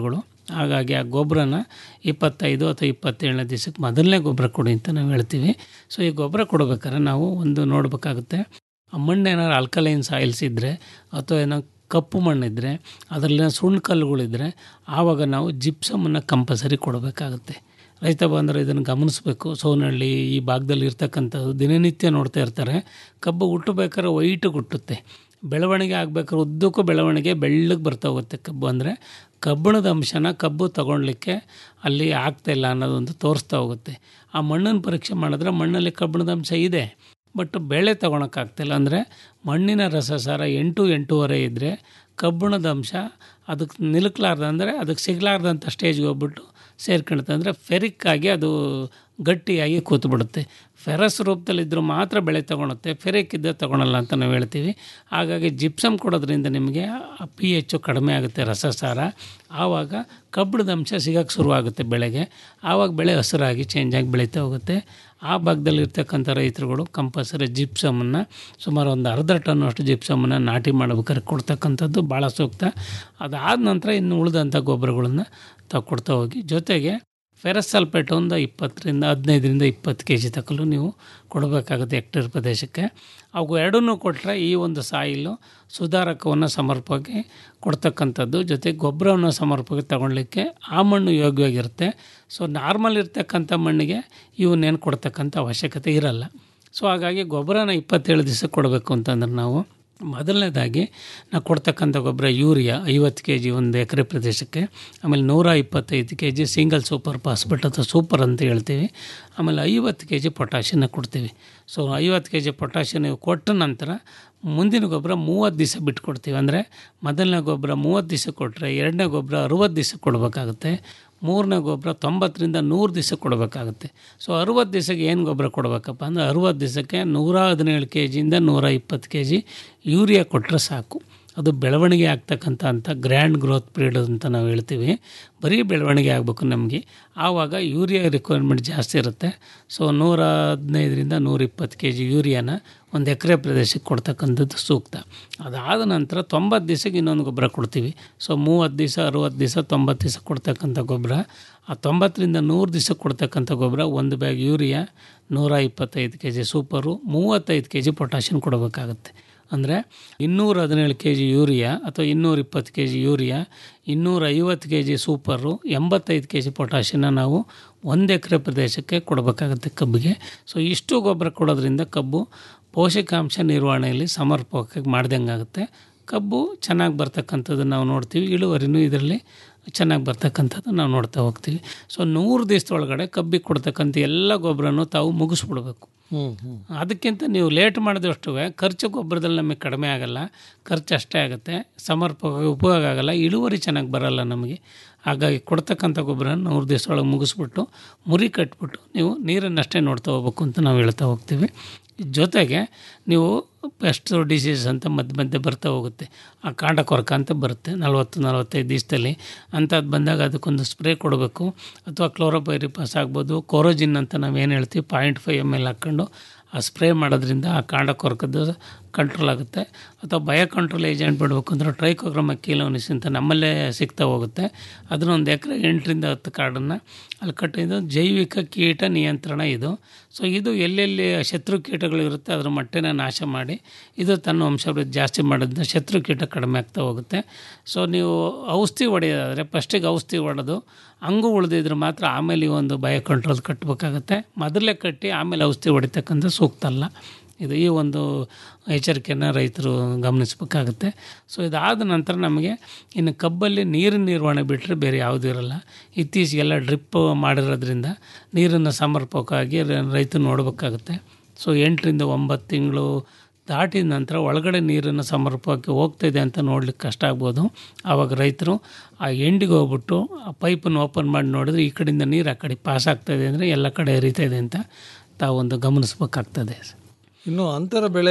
ಹಾಗಾಗಿ ಆ ಗೊಬ್ಬರನ ಇಪ್ಪತ್ತೈದು ಅಥವಾ ಇಪ್ಪತ್ತೇಳನೇ ದಿವಸಕ್ಕೆ ಮೊದಲನೇ ಗೊಬ್ಬರ ಕೊಡಿ ಅಂತ ನಾವು ಹೇಳ್ತೀವಿ ಸೊ ಈ ಗೊಬ್ಬರ ಕೊಡ್ಬೇಕಾದ್ರೆ ನಾವು ಒಂದು ನೋಡಬೇಕಾಗುತ್ತೆ ಆ ಮಣ್ಣು ಏನಾದ್ರು ಆಲ್ಕಲೈನ್ ಸಾಯಿಲ್ಸ್ ಇದ್ದರೆ ಅಥವಾ ಏನೋ ಕಪ್ಪು ಮಣ್ಣಿದ್ದರೆ ಅದರಲ್ಲಿ ಸುಣ್ಣ ಕಲ್ಲುಗಳಿದ್ದರೆ ಆವಾಗ ನಾವು ಜಿಪ್ಸಮನ್ನು ಕಂಪಲ್ಸರಿ ಕೊಡಬೇಕಾಗುತ್ತೆ ರೈತ ಬಂದರೆ ಇದನ್ನು ಗಮನಿಸಬೇಕು ಸೋನಹಳ್ಳಿ ಈ ಭಾಗದಲ್ಲಿ ಇರ್ತಕ್ಕಂಥದ್ದು ದಿನನಿತ್ಯ ನೋಡ್ತಾ ಇರ್ತಾರೆ ಕಬ್ಬು ಹುಟ್ಟಬೇಕಾದ್ರೆ ವೈಟ್ ಹುಟ್ಟುತ್ತೆ ಬೆಳವಣಿಗೆ ಆಗ್ಬೇಕಾದ್ರೆ ಉದ್ದಕ್ಕೂ ಬೆಳವಣಿಗೆ ಬೆಳ್ಳಗೆ ಬರ್ತಾ ಹೋಗುತ್ತೆ ಕಬ್ಬು ಅಂದರೆ ಕಬ್ಬಿಣದ ಅಂಶನ ಕಬ್ಬು ತಗೊಳ್ಲಿಕ್ಕೆ ಅಲ್ಲಿ ಆಗ್ತಾಯಿಲ್ಲ ಅನ್ನೋದೊಂದು ತೋರಿಸ್ತಾ ಹೋಗುತ್ತೆ ಆ ಮಣ್ಣನ್ನು ಪರೀಕ್ಷೆ ಮಾಡಿದ್ರೆ ಮಣ್ಣಲ್ಲಿ ಕಬ್ಬಿಣದ ಅಂಶ ಇದೆ ಬಟ್ ಬೆಳೆ ತೊಗೊಳಕ್ಕಾಗ್ತಿಲ್ಲ ಅಂದರೆ ಮಣ್ಣಿನ ರಸಸಾರ ಎಂಟು ಎಂಟೂವರೆ ಇದ್ದರೆ ಕಬ್ಬಿಣದ ಅಂಶ ಅದಕ್ಕೆ ನಿಲುಕ್ಲಾರ್ದ ಅಂದರೆ ಅದಕ್ಕೆ ಸಿಗಲಾರ್ದಂಥ ಸ್ಟೇಜ್ಗೆ ಹೋಗ್ಬಿಟ್ಟು ಸೇರ್ಕೊಳುತ್ತೆ ಅಂದರೆ ಫೆರಿಕ್ ಆಗಿ ಅದು ಗಟ್ಟಿಯಾಗಿ ಕೂತ್ಬಿಡುತ್ತೆ ಫೆರಸ್ ರೂಪದಲ್ಲಿದ್ದರೂ ಮಾತ್ರ ಬೆಳೆ ತೊಗೊಳುತ್ತೆ ಫೆರಿಕ್ ಇದ್ದರೆ ತೊಗೊಳಲ್ಲ ಅಂತ ನಾವು ಹೇಳ್ತೀವಿ ಹಾಗಾಗಿ ಜಿಪ್ಸಮ್ ಕೊಡೋದ್ರಿಂದ ನಿಮಗೆ ಪಿ ಹೆಚ್ಚು ಕಡಿಮೆ ಆಗುತ್ತೆ ರಸಸಾರ ಆವಾಗ ಕಬ್ಬಿಣದ ಅಂಶ ಸಿಗೋಕ್ಕೆ ಶುರುವಾಗುತ್ತೆ ಬೆಳೆಗೆ ಆವಾಗ ಬೆಳೆ ಹಸಿರಾಗಿ ಚೇಂಜ್ ಆಗಿ ಬೆಳೀತಾ ಹೋಗುತ್ತೆ ಆ ಭಾಗದಲ್ಲಿ ಇರ್ತಕ್ಕಂಥ ರೈತರುಗಳು ಕಂಪಲ್ಸರಿ ಜಿಪ್ಸಮನ್ನು ಸುಮಾರು ಒಂದು ಅರ್ಧ ಟನ್ ಅಷ್ಟು ಜಿಪ್ಸಮನ್ನು ನಾಟಿ ಮಾಡ್ಬೇಕಾದ್ರೆ ಕೊಡ್ತಕ್ಕಂಥದ್ದು ಭಾಳ ಸೂಕ್ತ ಅದಾದ ನಂತರ ಇನ್ನು ಉಳಿದಂಥ ಗೊಬ್ಬರಗಳನ್ನು ತಾವು ಕೊಡ್ತಾ ಹೋಗಿ ಜೊತೆಗೆ ಫೆರಸ್ ಸಲ್ಫೇಟ್ ಒಂದು ಇಪ್ಪತ್ತರಿಂದ ಹದಿನೈದರಿಂದ ಇಪ್ಪತ್ತು ಕೆ ಜಿ ತಕ್ಕಲು ನೀವು ಕೊಡಬೇಕಾಗುತ್ತೆ ಹೆಕ್ಟೇರ್ ಪ್ರದೇಶಕ್ಕೆ ಅವು ಎರಡನ್ನೂ ಕೊಟ್ಟರೆ ಈ ಒಂದು ಸಾಯಿಲು ಸುಧಾರಕವನ್ನು ಸಮರ್ಪವಾಗಿ ಕೊಡ್ತಕ್ಕಂಥದ್ದು ಜೊತೆಗೆ ಗೊಬ್ಬರವನ್ನು ಸಮರ್ಪವಾಗಿ ತಗೊಳ್ಳಿಕ್ಕೆ ಆ ಮಣ್ಣು ಯೋಗ್ಯವಾಗಿರುತ್ತೆ ಸೊ ನಾರ್ಮಲ್ ಇರ್ತಕ್ಕಂಥ ಮಣ್ಣಿಗೆ ಇವನ್ನೇನು ಕೊಡ್ತಕ್ಕಂಥ ಅವಶ್ಯಕತೆ ಇರಲ್ಲ ಸೊ ಹಾಗಾಗಿ ಗೊಬ್ಬರನ ಇಪ್ಪತ್ತೇಳು ದಿವಸ ಕೊಡಬೇಕು ಅಂತಂದ್ರೆ ನಾವು ಮೊದಲನೇದಾಗಿ ನಾವು ಕೊಡ್ತಕ್ಕಂಥ ಗೊಬ್ಬರ ಯೂರಿಯಾ ಐವತ್ತು ಕೆ ಜಿ ಒಂದು ಎಕರೆ ಪ್ರದೇಶಕ್ಕೆ ಆಮೇಲೆ ನೂರ ಇಪ್ಪತ್ತೈದು K G single super phosphate ಅಥವಾ ಸೂಪರ್ ಅಂತ ಹೇಳ್ತೀವಿ ಆಮೇಲೆ ಐವತ್ತು ಕೆ ಜಿ ಪೊಟ್ಯಾಷಿಯನ್ನ ಕೊಡ್ತೀವಿ ಸೊ ಐವತ್ತು ಕೆ ಜಿ ಪೊಟ್ಯಾಷಿಯ ನೀವು ಕೊಟ್ಟ ನಂತರ ಮುಂದಿನ ಗೊಬ್ಬರ ಮೂವತ್ತು ದಿವಸ ಬಿಟ್ಟು ಕೊಡ್ತೀವಿ ಅಂದರೆ ಮೊದಲನೇ ಗೊಬ್ಬರ ಮೂವತ್ತು ದಿವಸ ಕೊಟ್ಟರೆ ಎರಡನೇ ಗೊಬ್ಬರ ಅರುವತ್ತು ದಿವಸ ಕೊಡಬೇಕಾಗುತ್ತೆ ಮೂರನೇ ಗೊಬ್ಬರ ತೊಂಬತ್ತರಿಂದ ನೂರು ದಿವಸ ಕೊಡಬೇಕಾಗುತ್ತೆ ಸೊ ಅರುವತ್ತು ದಿವಸಕ್ಕೆ ಏನು ಗೊಬ್ಬರ ಕೊಡಬೇಕಪ್ಪ ಅಂದರೆ ಅರುವತ್ತು ದಿವಸಕ್ಕೆ ನೂರ ಹದಿನೇಳು ಕೆ ಜಿಯಿಂದ ನೂರ ಇಪ್ಪತ್ತು ಕೆ ಜಿ ಯೂರಿಯಾ ಕೊಟ್ಟರೆ ಸಾಕು ಅದು ಬೆಳವಣಿಗೆ ಆಗ್ತಕ್ಕಂಥ ಅಂತ ಗ್ರ್ಯಾಂಡ್ ಗ್ರೋತ್ ಪೀರಿಯಡ್ ಅಂತ ನಾವು ಹೇಳ್ತೀವಿ ಬರೀ ಬೆಳವಣಿಗೆ ಆಗಬೇಕು ನಮಗೆ ಆವಾಗ ಯೂರಿಯಾ ರಿಕ್ವೈರ್ಮೆಂಟ್ ಜಾಸ್ತಿ ಇರುತ್ತೆ ಸೊ ನೂರ ಹದಿನೈದರಿಂದ ನೂರ ಇಪ್ಪತ್ತು ಕೆ ಜಿ ಯೂರಿಯಾನ ಒಂದು ಎಕರೆ ಪ್ರದೇಶಕ್ಕೆ ಕೊಡ್ತಕ್ಕಂಥದ್ದು ಸೂಕ್ತ ಅದಾದ ನಂತರ ತೊಂಬತ್ತು ದಿವಸಕ್ಕೆ ಇನ್ನೊಂದು ಗೊಬ್ಬರ ಕೊಡ್ತೀವಿ ಸೊ ಮೂವತ್ತು ದಿವಸ ಅರುವತ್ತು ದಿವಸ ತೊಂಬತ್ತು ದಿವಸ ಕೊಡ್ತಕ್ಕಂಥ ಗೊಬ್ಬರ ಆ ತೊಂಬತ್ತರಿಂದ ನೂರು ದಿವಸ ಕೊಡ್ತಕ್ಕಂಥ ಗೊಬ್ಬರ ಒಂದು ಬ್ಯಾಗ್ ಯೂರಿಯಾ ನೂರ ಇಪ್ಪತ್ತೈದು ಕೆ ಜಿ ಸೂಪರು ಮೂವತ್ತೈದು ಕೆ ಜಿ ಪೊಟ್ಯಾಷಿಯಂ ಕೊಡಬೇಕಾಗುತ್ತೆ ಅಂದರೆ ಇನ್ನೂರ ಹದಿನೇಳು ಕೆ ಜಿ ಯೂರಿಯಾ ಅಥವಾ ಇನ್ನೂರ ಇಪ್ಪತ್ತು ಕೆ ಜಿ ಯೂರಿಯಾ ಇನ್ನೂರ ಐವತ್ತು ಕೆ ಜಿ ಸೂಪರು ಎಂಬತ್ತೈದು ಕೆ ಜಿ ಪೊಟ್ಯಾಷಿಯನ್ನ ನಾವು ಒಂದು ಎಕರೆ ಪ್ರದೇಶಕ್ಕೆ ಕೊಡಬೇಕಾಗುತ್ತೆ ಕಬ್ಬಿಗೆ ಸೊ ಇಷ್ಟು ಗೊಬ್ಬರ ಕೊಡೋದ್ರಿಂದ ಕಬ್ಬು ಪೋಷಕಾಂಶ ನಿರ್ವಹಣೆಯಲ್ಲಿ ಸಮರ್ಪಕವಾಗಿ ಮಾಡ್ದಂಗೆ ಆಗುತ್ತೆ ಕಬ್ಬು ಚೆನ್ನಾಗಿ ಬರ್ತಕ್ಕಂಥದ್ದು ನಾವು ನೋಡ್ತೀವಿ ಇಳುವರಿನೂ ಇದರಲ್ಲಿ ಚೆನ್ನಾಗಿ ಬರ್ತಕ್ಕಂಥದ್ದು ನಾವು ನೋಡ್ತಾ ಹೋಗ್ತೀವಿ ಸೊ ನೂರು ದಿವಸದೊಳಗಡೆ ಕಬ್ಬಿಗೆ ಕೊಡ್ತಕ್ಕಂಥ ಎಲ್ಲ ಗೊಬ್ಬರನೂ ತಾವು ಮುಗಿಸ್ಬಿಡ್ಬೇಕು ಹ್ಞೂ ಹ್ಞೂ ಅದಕ್ಕಿಂತ ನೀವು ಲೇಟ್ ಮಾಡಿದಷ್ಟು ಖರ್ಚು ಗೊಬ್ಬರದಲ್ಲಿ ನಮಗೆ ಕಡಿಮೆ ಆಗಲ್ಲ ಖರ್ಚು ಅಷ್ಟೇ ಆಗುತ್ತೆ ಸಮರ್ಪಕವಾಗಿ ಉಪಯೋಗ ಆಗಲ್ಲ ಇಳುವರಿ ಚೆನ್ನಾಗಿ ಬರಲ್ಲ ನಮಗೆ ಹಾಗಾಗಿ ಕೊಡ್ತಕ್ಕಂಥ ಗೊಬ್ಬರ ನೂರು ದಿವಸ ಒಳಗೆ ಮುಗಿಸ್ಬಿಟ್ಟು ಮುರಿ ಕಟ್ಬಿಟ್ಟು ನೀವು ನೀರನ್ನಷ್ಟೇ ನೋಡ್ತಾ ಹೋಗ್ಬೇಕು ಅಂತ ನಾವು ಹೇಳ್ತಾ ಹೋಗ್ತೀವಿ ಜೊತೆಗೆ ನೀವು ಪೆಸ್ಟ್ ಡಿಸೀಸ್ ಅಂತ ಮಧ್ಯೆ ಮಧ್ಯೆ ಬರ್ತಾ ಹೋಗುತ್ತೆ ಆ ಕಾಂಡ ಕೊರಕ ಅಂತ ಬರುತ್ತೆ ನಲ್ವತ್ತು ನಲ್ವತ್ತೈದು ದಿವಸದಲ್ಲಿ ಅಂಥದ್ದು ಬಂದಾಗ ಅದಕ್ಕೊಂದು ಸ್ಪ್ರೇ ಕೊಡಬೇಕು ಅಥವಾ ಕ್ಲೋರೋಪೈರಿಪಾಸ್ ಆಗ್ಬೋದು ಕೋರೋಜಿನ್ ಅಂತ ನಾವು ಏನು ಹೇಳ್ತೀವಿ ಪಾಯಿಂಟ್ ಫೈವ್ ಎಮ್ ಎಲ್ ಹಾಕ್ಕೊಂಡು ಆ ಸ್ಪ್ರೇ ಮಾಡೋದ್ರಿಂದ ಆ ಕಾಂಡ ಕೊರಕದ್ದು ಕಂಟ್ರೋಲ್ ಆಗುತ್ತೆ ಅಥವಾ ಬಯೋ ಕಂಟ್ರೋಲ್ ಏಜೆಂಟ್ ಬಿಡಬೇಕು ಅಂದರೆ ಟ್ರೈಕೋಗ್ರಾಮ ಕೀಲೋನಿಸ್ ಅಂತ ನಮ್ಮಲ್ಲೇ ಸಿಗ್ತಾ ಹೋಗುತ್ತೆ ಅದನ್ನ ಒಂದು ಎಕರೆ ಎಂಟರಿಂದ ಹತ್ತು ಕಾರ್ಡನ್ನು ಅಲ್ಲಿ ಕಟ್ಟಿದ್ದು ಜೈವಿಕ ಕೀಟ ನಿಯಂತ್ರಣ ಇದು ಸೊ ಇದು ಎಲ್ಲೆಲ್ಲಿ ಶತ್ರು ಕೀಟಗಳಿರುತ್ತೆ ಅದರ ಮಟ್ಟೆನ ನಾಶ ಮಾಡಿ ಇದು ತನ್ನ ವಂಶವೃದ್ಧಿ ಜಾಸ್ತಿ ಮಾಡೋದ್ರಿಂದ ಶತ್ರು ಕೀಟ ಕಡಿಮೆ ಆಗ್ತಾ ಹೋಗುತ್ತೆ ಸೊ ನೀವು ಔಷಧಿ ಹೊಡೆಯೋದಾದರೆ ಫಸ್ಟಿಗೆ ಔಷಧಿ ಹೊಡೆದು ಹಂಗೂ ಉಳಿದಿದ್ರೆ ಮಾತ್ರ ಆಮೇಲೆ ಈ ಒಂದು ಬಯೋ ಕಂಟ್ರೋಲ್ ಕಟ್ಟಬೇಕಾಗತ್ತೆ ಮೊದಲೇ ಕಟ್ಟಿ ಆಮೇಲೆ ಔಷಧಿ ಹೊಡಿತಕ್ಕಂಥ ಸೂಕ್ತ ಅಲ್ಲ ಇದು ಈ ಒಂದು ಎಚ್ಚರಿಕೆಯನ್ನು ರೈತರು ಗಮನಿಸಬೇಕಾಗುತ್ತೆ ಸೊ ಇದಾದ ನಂತರ ನಮಗೆ ಇನ್ನು ಕಬ್ಬಲ್ಲಿ ನೀರಿನ ನಿರ್ವಹಣೆ ಬಿಟ್ಟರೆ ಬೇರೆ ಯಾವುದೂ ಇರಲ್ಲ ಇತ್ತೀಚೆಗೆಲ್ಲ ಡ್ರಿಪ್ ಮಾಡಿರೋದ್ರಿಂದ ನೀರನ್ನು ಸಮರ್ಪಕವಾಗಿ ರೈತರು ನೋಡಬೇಕಾಗುತ್ತೆ ಸೊ ಎಂಟರಿಂದ ಒಂಬತ್ತು ತಿಂಗಳು ದಾಟಿದ ನಂತರ ಒಳಗಡೆ ನೀರನ್ನು ಸಮರ್ಪಕವಾಗಿ ಹೋಗ್ತಾಯಿದೆ ಅಂತ ನೋಡ್ಲಿಕ್ಕೆ ಕಷ್ಟ ಆಗ್ಬೋದು ಆವಾಗ ರೈತರು ಆ ಎಂಡಿಗೆ ಹೋಗ್ಬಿಟ್ಟು ಆ ಪೈಪನ್ನು ಓಪನ್ ಮಾಡಿ ನೋಡಿದ್ರೆ ಈ ಕಡೆಯಿಂದ ನೀರು ಆ ಕಡೆ ಪಾಸ್ ಆಗ್ತಾಯಿದೆ ಅಂದರೆ ಎಲ್ಲ ಕಡೆ ಹರಿತಾ ಇದೆ ಅಂತ ತಾವೊಂದು ಗಮನಿಸ್ಬೇಕಾಗ್ತದೆ ಇನ್ನು ಅಂತರ ಬೆಳೆ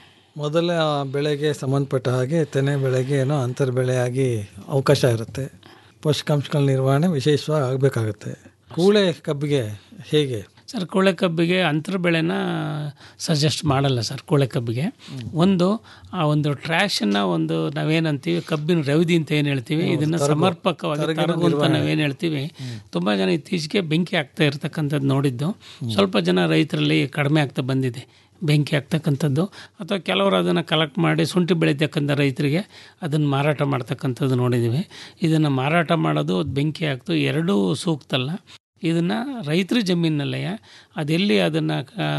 ಮೊದಲ ಬೆಳೆಗೆ ಸಂಬಂಧಪಟ್ಟ ಹಾಗೆ ತೆನೆ ಬೆಳೆಗೆ ಏನೋ ಅಂತರ ಬೆಳೆಯಾಗಿ ಅವಕಾಶ ಇರುತ್ತೆ ಪೋಷಕಾಂಶಗಳ ನಿರ್ವಹಣೆ ವಿಶೇಷವಾಗಿ ಆಗಬೇಕಾಗುತ್ತೆ ಕೂಳೆ ಕಬ್ಬಿಗೆ ಹೇಗೆ ಸರ್ ಕೋಳೆ ಕಬ್ಬಿಗೆ ಅಂತರ ಬೆಳೆನ ಸಜೆಸ್ಟ್ ಮಾಡಲ್ಲ ಸರ್ ಕೋಳೆ ಕಬ್ಬಿಗೆ ಒಂದು ಆ ಒಂದು ಟ್ರ್ಯಾಶನ್ನು ಒಂದು ನಾವೇನಂತೀವಿ ಕಬ್ಬಿನ ರವಿದಿ ಅಂತ ಏನು ಹೇಳ್ತೀವಿ ಇದನ್ನು ತರಗು. ಸಮರ್ಪಕವಾಗಿ ತರಗಿನ ತರಗು ಅಂತ ನಿರ್ವಹಣೆ. ನಾವೇನು ಹೇಳ್ತೀವಿ ತುಂಬ ಜನ ಇತ್ತೀಚೆಗೆ ಬೆಂಕಿ ಆಗ್ತಾ ಇರ್ತಕ್ಕಂಥದ್ದು ನೋಡಿದ್ದು ಸ್ವಲ್ಪ ಜನ ರೈತರಲ್ಲಿ ಕಡಿಮೆ ಆಗ್ತಾ ಬಂದಿದೆ ಬೆಂಕಿ ಆಗ್ತಕ್ಕಂಥದ್ದು ಅಥವಾ ಕೆಲವರು ಅದನ್ನು ಕಲೆಕ್ಟ್ ಮಾಡಿ ಶುಂಠಿ ಬೆಳೀತಕ್ಕಂಥ ರೈತರಿಗೆ ಅದನ್ನು ಮಾರಾಟ ಮಾಡ್ತಕ್ಕಂಥದ್ದು ನೋಡಿದ್ದೀವಿ ಇದನ್ನು ಮಾರಾಟ ಮಾಡೋದು ಅದು ಬೆಂಕಿ ಆಗ್ತು ಎರಡೂ ಸೂಕ್ತ ಅಲ್ಲ ಇದನ್ನು ರೈತರ ಜಮೀನಲ್ಲೇ ಅದೆಲ್ಲಿ ಅದನ್ನು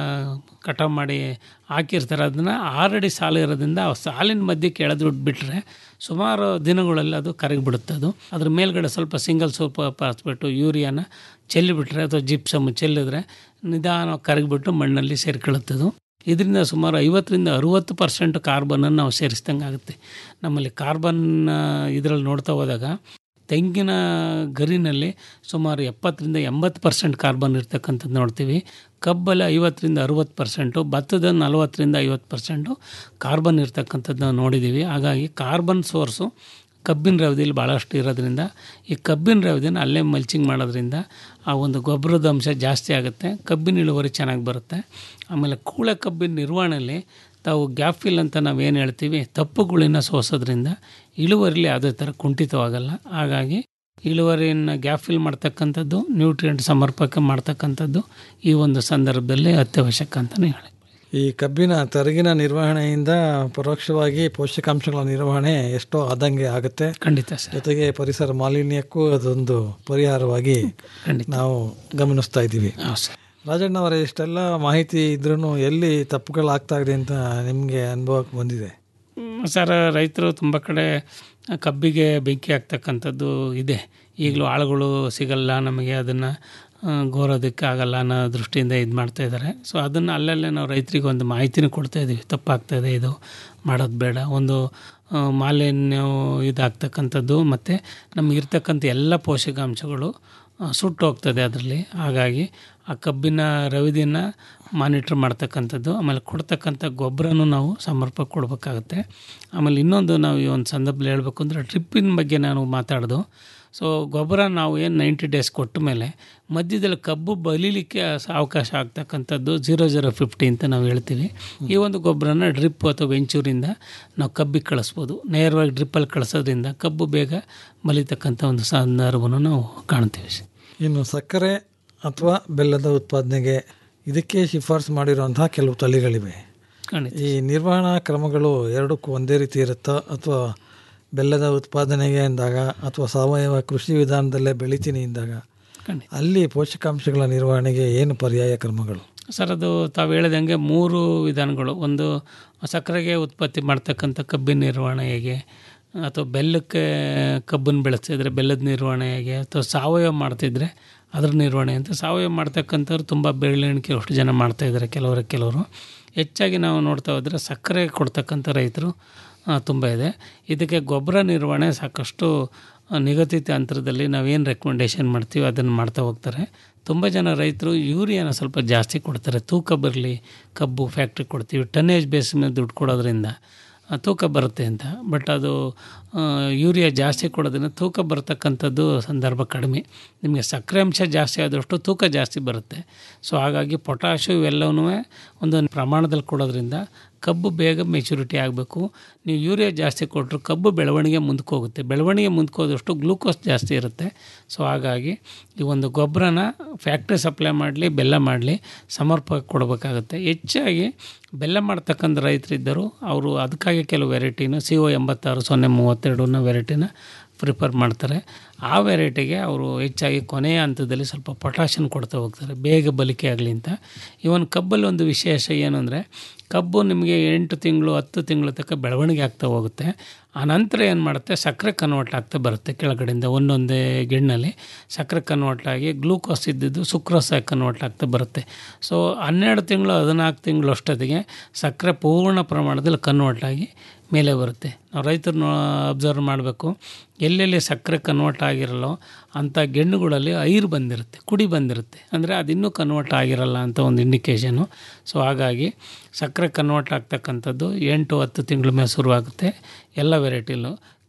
ಕಟಾವು ಮಾಡಿ ಹಾಕಿರ್ತಾರೆ ಅದನ್ನು ಆರಡಿ ಸಾಲು ಇರೋದ್ರಿಂದ ಆ ಸಾಲಿನ ಮಧ್ಯೆ ಕೆಳದು ಬಿಟ್ಟರೆ ಸುಮಾರು ದಿನಗಳಲ್ಲಿ ಅದು ಕರಗಿಬಿಡುತ್ತೆ ಅದು ಅದ್ರ ಮೇಲ್ಗಡೆ ಸ್ವಲ್ಪ ಸಿಂಗಲ್ ಸೋಪ್ ಹಾಸ್ಬಿಟ್ಟು ಯೂರಿಯಾನ ಚೆಲ್ಲಿಬಿಟ್ರೆ ಅಥವಾ ಜಿಪ್ಸಮ್ ಚೆಲ್ಲಿದ್ರೆ ನಿಧಾನ ಕರಗಿಬಿಟ್ಟು ಮಣ್ಣಲ್ಲಿ ಸೇರ್ಕೊಳ್ಳುತ್ತದು ಇದರಿಂದ ಸುಮಾರು ಐವತ್ತರಿಂದ ಅರುವತ್ತು ಪರ್ಸೆಂಟ್ ಕಾರ್ಬನನ್ನು ನಾವು ಸೇರಿಸ್ದಂಗೆ ಆಗುತ್ತೆ ನಮ್ಮಲ್ಲಿ ಕಾರ್ಬನ್ ಇದರಲ್ಲಿ ನೋಡ್ತಾ ಹೋದಾಗ ತೆಂಗಿನ ಗರಿನಲ್ಲಿ ಸುಮಾರು ಎಪ್ಪತ್ತರಿಂದ ಎಂಬತ್ತು ಪರ್ಸೆಂಟ್ ಕಾರ್ಬನ್ ಇರ್ತಕ್ಕಂಥದ್ದು ನೋಡ್ತೀವಿ ಕಬ್ಬಲ್ಲಿ ಐವತ್ತರಿಂದ ಅರುವತ್ತು ಪರ್ಸೆಂಟು ಭತ್ತದ ನಲವತ್ತರಿಂದ ಐವತ್ತು ಪರ್ಸೆಂಟು ಕಾರ್ಬನ್ ಇರ್ತಕ್ಕಂಥದ್ದು ನಾವು ನೋಡಿದ್ದೀವಿ ಹಾಗಾಗಿ ಕಾರ್ಬನ್ ಸೋರ್ಸು ಕಬ್ಬಿನ ರವದಿಯಲ್ಲಿ ಭಾಳಷ್ಟು ಇರೋದ್ರಿಂದ ಈ ಕಬ್ಬಿನ ರವದಿನ ಅಲ್ಲೇ ಮಲ್ಚಿಂಗ್ ಮಾಡೋದ್ರಿಂದ ಆ ಒಂದು ಗೊಬ್ಬರದ ಅಂಶ ಜಾಸ್ತಿ ಆಗುತ್ತೆ ಕಬ್ಬಿನ ಇಳುವರಿ ಚೆನ್ನಾಗಿ ಬರುತ್ತೆ ಆಮೇಲೆ ಕೂಳೆ ಕಬ್ಬಿನ ನಿರ್ವಹಣೆಯಲ್ಲಿ ತಾವು ಗ್ಯಾಪ್ ಫಿಲ್ ಅಂತ ನಾವೇನು ಹೇಳ್ತೀವಿ ತಪ್ಪುಗಳಿನ ಸೋಸೋದ್ರಿಂದ ಇಳುವರಿಲಿ ಯಾವುದೇ ಥರ ಕುಂಠಿತವಾಗಲ್ಲ ಹಾಗಾಗಿ ಇಳುವರಿಯನ್ನು ಗ್ಯಾಪ್ ಫಿಲ್ ಮಾಡ್ತಕ್ಕಂಥದ್ದು ನ್ಯೂಟ್ರಿಯೆಂಟ್ ಸಮರ್ಪಕ ಮಾಡ್ತಕ್ಕಂಥದ್ದು ಈ ಒಂದು ಸಂದರ್ಭದಲ್ಲಿ ಅತ್ಯವಶ್ಯಕ ಅಂತಲೇ ಹೇಳಿ ಈ ಕಬ್ಬಿನ ತರಗಿನ ನಿರ್ವಹಣೆಯಿಂದ ಪರೋಕ್ಷವಾಗಿ ಪೋಷಕಾಂಶಗಳ ನಿರ್ವಹಣೆ ಎಷ್ಟೋ ಆದಂಗೆ ಆಗುತ್ತೆ ಖಂಡಿತ ಸರ್ ಜೊತೆಗೆ ಪರಿಸರ ಮಾಲಿನ್ಯಕ್ಕೂ ಅದೊಂದು ಪರಿಹಾರವಾಗಿ ನಾವು ಗಮನಿಸ್ತಾ ಇದ್ದೀವಿ ರಾಜಣ್ಣ ಅವರೇ ಇಷ್ಟೆಲ್ಲ ಮಾಹಿತಿ ಇದ್ರೂ ಎಲ್ಲಿ ತಪ್ಪುಗಳಾಗ್ತಾ ಇದೆ ಅಂತ ನಿಮಗೆ ಅನುಭವಕ್ಕೆ ಬಂದಿದೆ ಹ್ಮ್, ಸರ್ ರೈತರು ತುಂಬ ಕಡೆ ಕಬ್ಬಿಗೆ ಬೆಂಕಿ ಆಗ್ತಕ್ಕಂಥದ್ದು ಇದೆ ಈಗಲೂ ಆಳುಗಳು ಸಿಗಲ್ಲ ನಮಗೆ ಅದನ್ನು ಗೋರೋದಕ್ಕೆ ಆಗಲ್ಲ ಅನ್ನೋ ದೃಷ್ಟಿಯಿಂದ ಇದು ಮಾಡ್ತಾ ಇದ್ದಾರೆ ಸೊ ಅದನ್ನು ಅಲ್ಲಲ್ಲೇ ನಾವು ರೈತರಿಗೆ ಒಂದು ಮಾಹಿತಿನೂ ಕೊಡ್ತಾ ಇದ್ದೀವಿ ತಪ್ಪಾಗ್ತಾಯಿದೆ ಇದು ಮಾಡೋದು ಬೇಡ ಒಂದು ಆ, ಮಾಲಿನ್ಯ ಇದಾಗ್ತಕ್ಕಂಥದ್ದು ಮತ್ತು ನಮಗಿರ್ತಕ್ಕಂಥ ಎಲ್ಲ ಪೋಷಕಾಂಶಗಳು ಆ, ಸುಟ್ಟು ಹೋಗ್ತದೆ ಅದರಲ್ಲಿ ಹಾಗಾಗಿ ಆ ಕಬ್ಬಿನ ರವಿದಿನ ಮಾನಿಟ್ರ್ ಮಾಡ್ತಕ್ಕಂಥದ್ದು ಆಮೇಲೆ ಕೊಡ್ತಕ್ಕಂಥ ಗೊಬ್ಬರನೂ ನಾವು ಸಮರ್ಪಕ ಕೊಡಬೇಕಾಗತ್ತೆ ಆಮೇಲೆ ಇನ್ನೊಂದು ನಾವು ಈ ಒಂದು ಸಂದರ್ಭದಲ್ಲಿ ಹೇಳಬೇಕು ಅಂದರೆ ಟ್ರಿಪ್ಪಿನ ಬಗ್ಗೆ ನಾನು ಮಾತಾಡೋದು ಸೊ ಗೊಬ್ಬರ ನಾವು ಏನು ನೈಂಟಿ ಡೇಸ್ ಕೊಟ್ಟ ಮೇಲೆ ಮಧ್ಯದಲ್ಲಿ ಕಬ್ಬು ಬಲಿಲಿಕ್ಕೆ ಸ- ಅವಕಾಶ ಆಗ್ತಕ್ಕಂಥದ್ದು ಜೀರೋ ಜೀರೋ ಫಿಫ್ಟಿ ಅಂತ ನಾವು ಹೇಳ್ತೀವಿ ಈ ಒಂದು ಗೊಬ್ಬರನ ಡ್ರಿಪ್ ಅಥವಾ ವೆಂಚೂರಿಂದ ನಾವು ಕಬ್ಬಿಗೆ ಕಳಿಸ್ಬೋದು ನೇರವಾಗಿ ಡ್ರಿಪ್ಪಲ್ಲಿ ಕಳಿಸೋದ್ರಿಂದ ಕಬ್ಬು ಬೇಗ ಬಲಿತಕ್ಕಂಥ ಒಂದು ಸಂದರ್ಭವನ್ನು ನಾವು ಕಾಣ್ತೀವಿ ಸರ್. ಇನ್ನು ಸಕ್ಕರೆ ಅಥವಾ ಬೆಲ್ಲದ ಉತ್ಪಾದನೆಗೆ ಇದಕ್ಕೆ ಶಿಫಾರಸು ಮಾಡಿರುವಂತಹ ಕೆಲವು ತಳಿಗಳಿವೆ ಖಂಡಿತ. ಈ ನಿರ್ವಹಣಾ ಕ್ರಮಗಳು ಎರಡಕ್ಕೂ ಒಂದೇ ರೀತಿ ಇರುತ್ತಾ ಅಥವಾ ಬೆಲ್ಲದ ಉತ್ಪಾದನೆಗೆ ಅಂದಾಗ ಅಥವಾ ಸಾವಯವ ಕೃಷಿ ವಿಧಾನದಲ್ಲೇ ಬೆಳಿತೀನಿ ಎಂದಾಗ ಖಂಡಿತ. ಅಲ್ಲಿ ಪೋಷಕಾಂಶಗಳ ನಿರ್ವಹಣೆಗೆ ಏನು ಪರ್ಯಾಯ ಕ್ರಮಗಳು ಸರ್ ಅದು ತಾವು ಹೇಳಿದಂಗೆ ಮೂರು ವಿಧಾನಗಳು ಒಂದು ಸಕ್ಕರೆಗೆ ಉತ್ಪತ್ತಿ ಮಾಡ್ತಕ್ಕಂಥ ಕಬ್ಬಿನ ನಿರ್ವಹಣೆ ಹೇಗೆ ಅಥವಾ ಬೆಲ್ಲಕ್ಕೆ ಕಬ್ಬನ್ನು ಬೆಳೆಸ್ತಿದ್ರೆ ಬೆಲ್ಲದ ನಿರ್ವಹಣೆ ಹೇಗೆ ಅಥವಾ ಸಾವಯವ ಮಾಡ್ತಿದ್ರೆ ಅದ್ರ ನಿರ್ವಹಣೆ ಅಂತ ಸಾವಯವ ಮಾಡ್ತಕ್ಕಂಥವ್ರು ತುಂಬ ಬೆರಳೆಣಿಕೆ ಅಷ್ಟು ಜನ ಮಾಡ್ತಾಯಿದ್ದಾರೆ ಕೆಲವರು ಕೆಲವರು ಹೆಚ್ಚಾಗಿ ನಾವು ನೋಡ್ತಾ ಹೋದರೆ ಸಕ್ಕರೆ ಕೊಡ್ತಕ್ಕಂಥ ರೈತರು ಆ, ತುಂಬ ಇದೆ ಇದಕ್ಕೆ ಗೊಬ್ಬರ ನಿರ್ವಹಣೆ ಸಾಕಷ್ಟು ಆ, ನಿಗದಿತ ಅಂತರದಲ್ಲಿ ನಾವೇನು ರೆಕಮೆಂಡೇಷನ್ ಮಾಡ್ತೀವಿ ಅದನ್ನು ಮಾಡ್ತಾ ಹೋಗ್ತಾರೆ ತುಂಬ ಜನ ರೈತರು ಯೂರಿಯಾನ ಸ್ವಲ್ಪ ಜಾಸ್ತಿ ಕೊಡ್ತಾರೆ ತೂಕ ಬರಲಿ ಕಬ್ಬು ಫ್ಯಾಕ್ಟ್ರಿ ಕೊಡ್ತೀವಿ ಟನ್ನೇಜ್ ಬೇಸ್ ಮೇಲೆ ದುಡ್ಡು ಕೊಡೋದ್ರಿಂದ ಆ, ತೂಕ ಬರುತ್ತೆ ಅಂತ ಬಟ್ ಅದು ಆ, ಯೂರಿಯಾ ಜಾಸ್ತಿ ಕೊಡೋದ್ರಿಂದ ತೂಕ ಬರ್ತಕ್ಕಂಥದ್ದು ಸಂದರ್ಭ ಕಡಿಮೆ ನಿಮಗೆ ಸಕ್ಕರೆ ಅಂಶ ಜಾಸ್ತಿ ಆದಷ್ಟು ತೂಕ ಜಾಸ್ತಿ ಬರುತ್ತೆ ಸೊ ಹಾಗಾಗಿ ಪೊಟ್ಯಾಶು ಇವೆಲ್ಲವೂ ಒಂದು ಪ್ರಮಾಣದಲ್ಲಿ ಕೊಡೋದ್ರಿಂದ ಕಬ್ಬು ಬೇಗ ಮೆಚುರಿಟಿ ಆಗಬೇಕು ನೀವು ಯೂರಿಯಾ ಜಾಸ್ತಿ ಕೊಟ್ಟರು ಕಬ್ಬು ಬೆಳವಣಿಗೆ ಮುಂದಕ್ಕೆ ಹೋಗುತ್ತೆ ಬೆಳವಣಿಗೆ ಮುಂದಕ್ಕೆ ಹೋದಷ್ಟು ಗ್ಲೂಕೋಸ್ ಜಾಸ್ತಿ ಇರುತ್ತೆ ಸೊ ಹಾಗಾಗಿ ಈ ಒಂದು ಗೊಬ್ಬರನ ಫ್ಯಾಕ್ಟ್ರಿ ಸಪ್ಲೈ ಮಾಡಲಿ ಬೆಲ್ಲ ಮಾಡಲಿ ಸಮರ್ಪಕ ಕೊಡಬೇಕಾಗುತ್ತೆ ಹೆಚ್ಚಾಗಿ ಬೆಲ್ಲ ಮಾಡ್ತಕ್ಕಂಥ ರೈತರಿದ್ದರು ಅವರು ಅದಕ್ಕಾಗಿ ಕೆಲವು ವೆರೈಟಿನ ಸಿ ಒ ಎಂಬತ್ತಾರು ಸೊನ್ನೆ ಮೂವತ್ತೆರಡನ್ನ ವೆರೈಟಿನ ಪ್ರಿಫರ್ ಮಾಡ್ತಾರೆ ಆ ವೆರೈಟಿಗೆ ಅವರು ಹೆಚ್ಚಾಗಿ ಕೊನೆಯ ಹಂತದಲ್ಲಿ ಸ್ವಲ್ಪ ಪೊಟ್ಯಾಷನ್ ಕೊಡ್ತಾ ಹೋಗ್ತಾರೆ ಬೇಗ ಬಲಿಕೆ ಆಗಲಿ ಅಂತ ಇವನ್ ಕಬ್ಬಲ್ಲಿ ಒಂದು ವಿಶೇಷ ಏನು ಅಂದರೆ ಕಬ್ಬು ನಿಮಗೆ ಎಂಟು ತಿಂಗಳು ಹತ್ತು ತಿಂಗಳು ತನಕ ಬೆಳವಣಿಗೆ ಆಗ್ತಾ ಹೋಗುತ್ತೆ ಆ ನಂತರ ಏನು ಮಾಡುತ್ತೆ ಸಕ್ಕರೆ ಕನ್ವರ್ಟ್ ಆಗ್ತಾ ಬರುತ್ತೆ ಕೆಳಗಡೆಯಿಂದ ಒಂದೊಂದೇ ಗಿಣ್ಣಲ್ಲಿ ಸಕ್ಕರೆ ಕನ್ವರ್ಟ್ ಆಗಿ ಗ್ಲೂಕೋಸ್ ಇದ್ದಿದ್ದು ಸುಕ್ರೋಸ್ ಆಗಿ ಕನ್ವರ್ಟ್ ಆಗ್ತಾ ಬರುತ್ತೆ ಸೊ ಹನ್ನೆರಡು ತಿಂಗಳು ಹದಿನಾಲ್ಕು ತಿಂಗಳು ಅಷ್ಟೊತ್ತಿಗೆ ಸಕ್ಕರೆ ಪೂರ್ಣ ಪ್ರಮಾಣದಲ್ಲಿ ಕನ್ವರ್ಟ್ ಆಗಿ ಮೇಲೆ ಬರುತ್ತೆ ನಾವು ರೈತರನ್ನ ಅಬ್ಸರ್ವ್ ಮಾಡಬೇಕು ಎಲ್ಲೆಲ್ಲಿ ಸಕ್ಕರೆ ಕನ್ವರ್ಟ್ ಆಗಿರಲ್ಲೋ ಅಂಥ ಗೆಣ್ಣುಗಳಲ್ಲಿ ಐರು ಬಂದಿರುತ್ತೆ ಕುಡಿ ಬಂದಿರುತ್ತೆ ಅಂದರೆ ಅದಿನ್ನೂ ಕನ್ವರ್ಟ್ ಆಗಿರಲ್ಲ ಅಂತ ಒಂದು ಇಂಡಿಕೇಷನು ಸೊ ಹಾಗಾಗಿ ಸಕ್ಕರೆ ಕನ್ವರ್ಟ್ ಆಗ್ತಕ್ಕಂಥದ್ದು ಎಂಟು ಹತ್ತು ತಿಂಗಳ ಮೇಲೆ ಶುರುವಾಗುತ್ತೆ ಎಲ್ಲ ವೆರೈಟಿಲೂ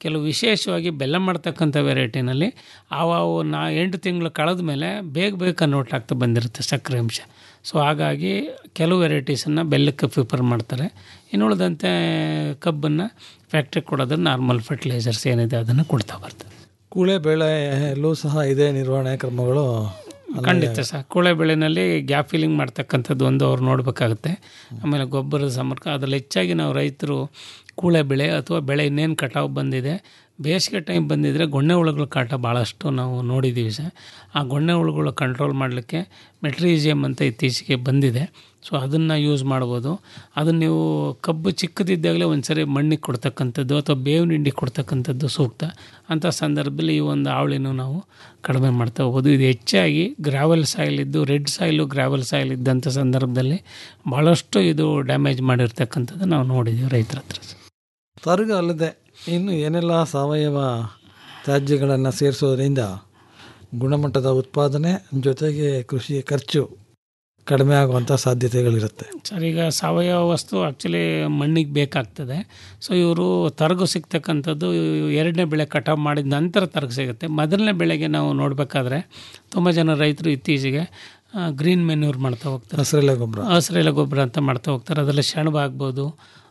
ಕೆಲವು ವಿಶೇಷವಾಗಿ ಬೆಲ್ಲ ಮಾಡ್ತಕ್ಕಂಥ ವೆರೈಟಿನಲ್ಲಿ ಅವು ನಾ ಎಂಟು ತಿಂಗಳು ಕಳೆದ ಮೇಲೆ ಬೇಗ ಬೇಗ ಕನ್ವರ್ಟ್ ಆಗ್ತಾ ಬಂದಿರುತ್ತೆ ಸಕ್ಕರೆ ಅಂಶ ಸೊ ಹಾಗಾಗಿ ಕೆಲವು ವೆರೈಟೀಸನ್ನು ಬೆಲ್ಲಕ್ಕೆ ಪ್ರಿಫರ್ ಮಾಡ್ತಾರೆ ಇನ್ನುಳಿದಂತೆ ಕಬ್ಬನ್ನು ಫ್ಯಾಕ್ಟ್ರಿಗೆ ಕೊಡೋದು ನಾರ್ಮಲ್ ಫರ್ಟಿಲೈಸರ್ಸ್ ಏನಿದೆ ಅದನ್ನು ಕೊಡ್ತಾ ಬರ್ತಾರೆ ಕೂಳೆ ಬೆಳೆಯಲ್ಲೂ ಸಹ ಇದೇ ನಿರ್ವಹಣೆ ಕ್ರಮಗಳು ಖಂಡಿತ ಸರ್ ಕೂಳೆ ಬೆಳೆನಲ್ಲಿ ಗ್ಯಾಪ್ ಫಿಲ್ಲಿಂಗ್ ಮಾಡ್ತಕ್ಕಂಥದ್ದು ಒಂದು ಅವ್ರು ನೋಡಬೇಕಾಗುತ್ತೆ ಆಮೇಲೆ ಗೊಬ್ಬರದ ಸಂಪರ್ಕ ಅದರಲ್ಲಿ ಹೆಚ್ಚಾಗಿ ನಾವು ರೈತರು ಕೂಳೆ ಬೆಳೆ ಅಥವಾ ಬೆಳೆ ಇನ್ನೇನು ಕಟಾವು ಬಂದಿದೆ ಬೇಸಿಗೆ ಟೈಮ್ ಬಂದಿದ್ದರೆ ಗೊಣ್ಣೆ ಹುಳುಗಳ ಕಾಟ ಭಾಳಷ್ಟು ನಾವು ನೋಡಿದ್ದೀವಿ ಸರ್ ಆ ಗೊಣ್ಣೆ ಹುಳುಗಳು ಕಂಟ್ರೋಲ್ ಮಾಡಲಿಕ್ಕೆ ಮೆಟ್ರೀಸಿಯಮ್ ಅಂತ ಇತ್ತೀಚೆಗೆ ಬಂದಿದೆ ಸೊ ಅದನ್ನು ಯೂಸ್ ಮಾಡ್ಬೋದು ಅದನ್ನು ನೀವು ಕಬ್ಬು ಚಿಕ್ಕದಿದ್ದಾಗಲೇ ಒಂದು ಸರಿ ಮಣ್ಣಿಗೆ ಕೊಡ್ತಕ್ಕಂಥದ್ದು ಅಥವಾ ಬೇವಿನ ಹಿಂಡಿ ಕೊಡ್ತಕ್ಕಂಥದ್ದು ಸೂಕ್ತ ಅಂಥ ಸಂದರ್ಭದಲ್ಲಿ ಈ ಒಂದು ಆವಳಿನೂ ನಾವು ಕಡಿಮೆ ಮಾಡ್ತಾ ಹೋಗ್ಬೋದು ಇದು ಹೆಚ್ಚಾಗಿ ಗ್ರಾವೆಲ್ ಸಾಯಿಲ್ ಇದ್ದು ರೆಡ್ ಸಾಯಿಲು ಗ್ರಾವೆಲ್ ಸಾಯಿಲ್ ಇದ್ದಂಥ ಸಂದರ್ಭದಲ್ಲಿ ಭಾಳಷ್ಟು ಇದು ಡ್ಯಾಮೇಜ್ ಮಾಡಿರ್ತಕ್ಕಂಥದ್ದು ನಾವು ನೋಡಿದ್ದೀವಿ ರೈತರ ಹತ್ರ ತರ್ಗ ಅಲ್ಲದೆ ಇನ್ನು ಏನೆಲ್ಲ ಸಾವಯವ ತ್ಯಾಜ್ಯಗಳನ್ನು ಸೇರಿಸೋದ್ರಿಂದ ಗುಣಮಟ್ಟದ ಉತ್ಪಾದನೆ ಜೊತೆಗೆ ಕೃಷಿ ಖರ್ಚು ಕಡಿಮೆ ಆಗುವಂಥ ಸಾಧ್ಯತೆಗಳಿರುತ್ತೆ ಸರ್ ಈಗ ಸಾವಯವ ವಸ್ತು ಆ್ಯಕ್ಚುಲಿ ಮಣ್ಣಿಗೆ ಬೇಕಾಗ್ತದೆ ಸೊ ಇವರು ತರಗು ಸಿಗ್ತಕ್ಕಂಥದ್ದು ಎರಡನೇ ಬೆಳೆ ಕಟಾವು ಮಾಡಿದ ನಂತರ ತರಗು ಸಿಗುತ್ತೆ ಮೊದಲನೇ ಬೆಳೆಗೆ ನಾವು ನೋಡಬೇಕಾದ್ರೆ ತುಂಬ ಜನ ರೈತರು ಇತ್ತೀಚೆಗೆ ಗ್ರೀನ್ ಮೆನ್ಯೂರ್ ಮಾಡ್ತಾ ಹೋಗ್ತಾರೆ ಹಸಿರೆಲೆ ಗೊಬ್ಬರ ಹಸಿರೆಲೆ ಗೊಬ್ಬರ ಅಂತ ಮಾಡ್ತಾ ಹೋಗ್ತಾರೆ ಅದರಲ್ಲಿ ಸೆಣಬು ಆಗ್ಬೋದು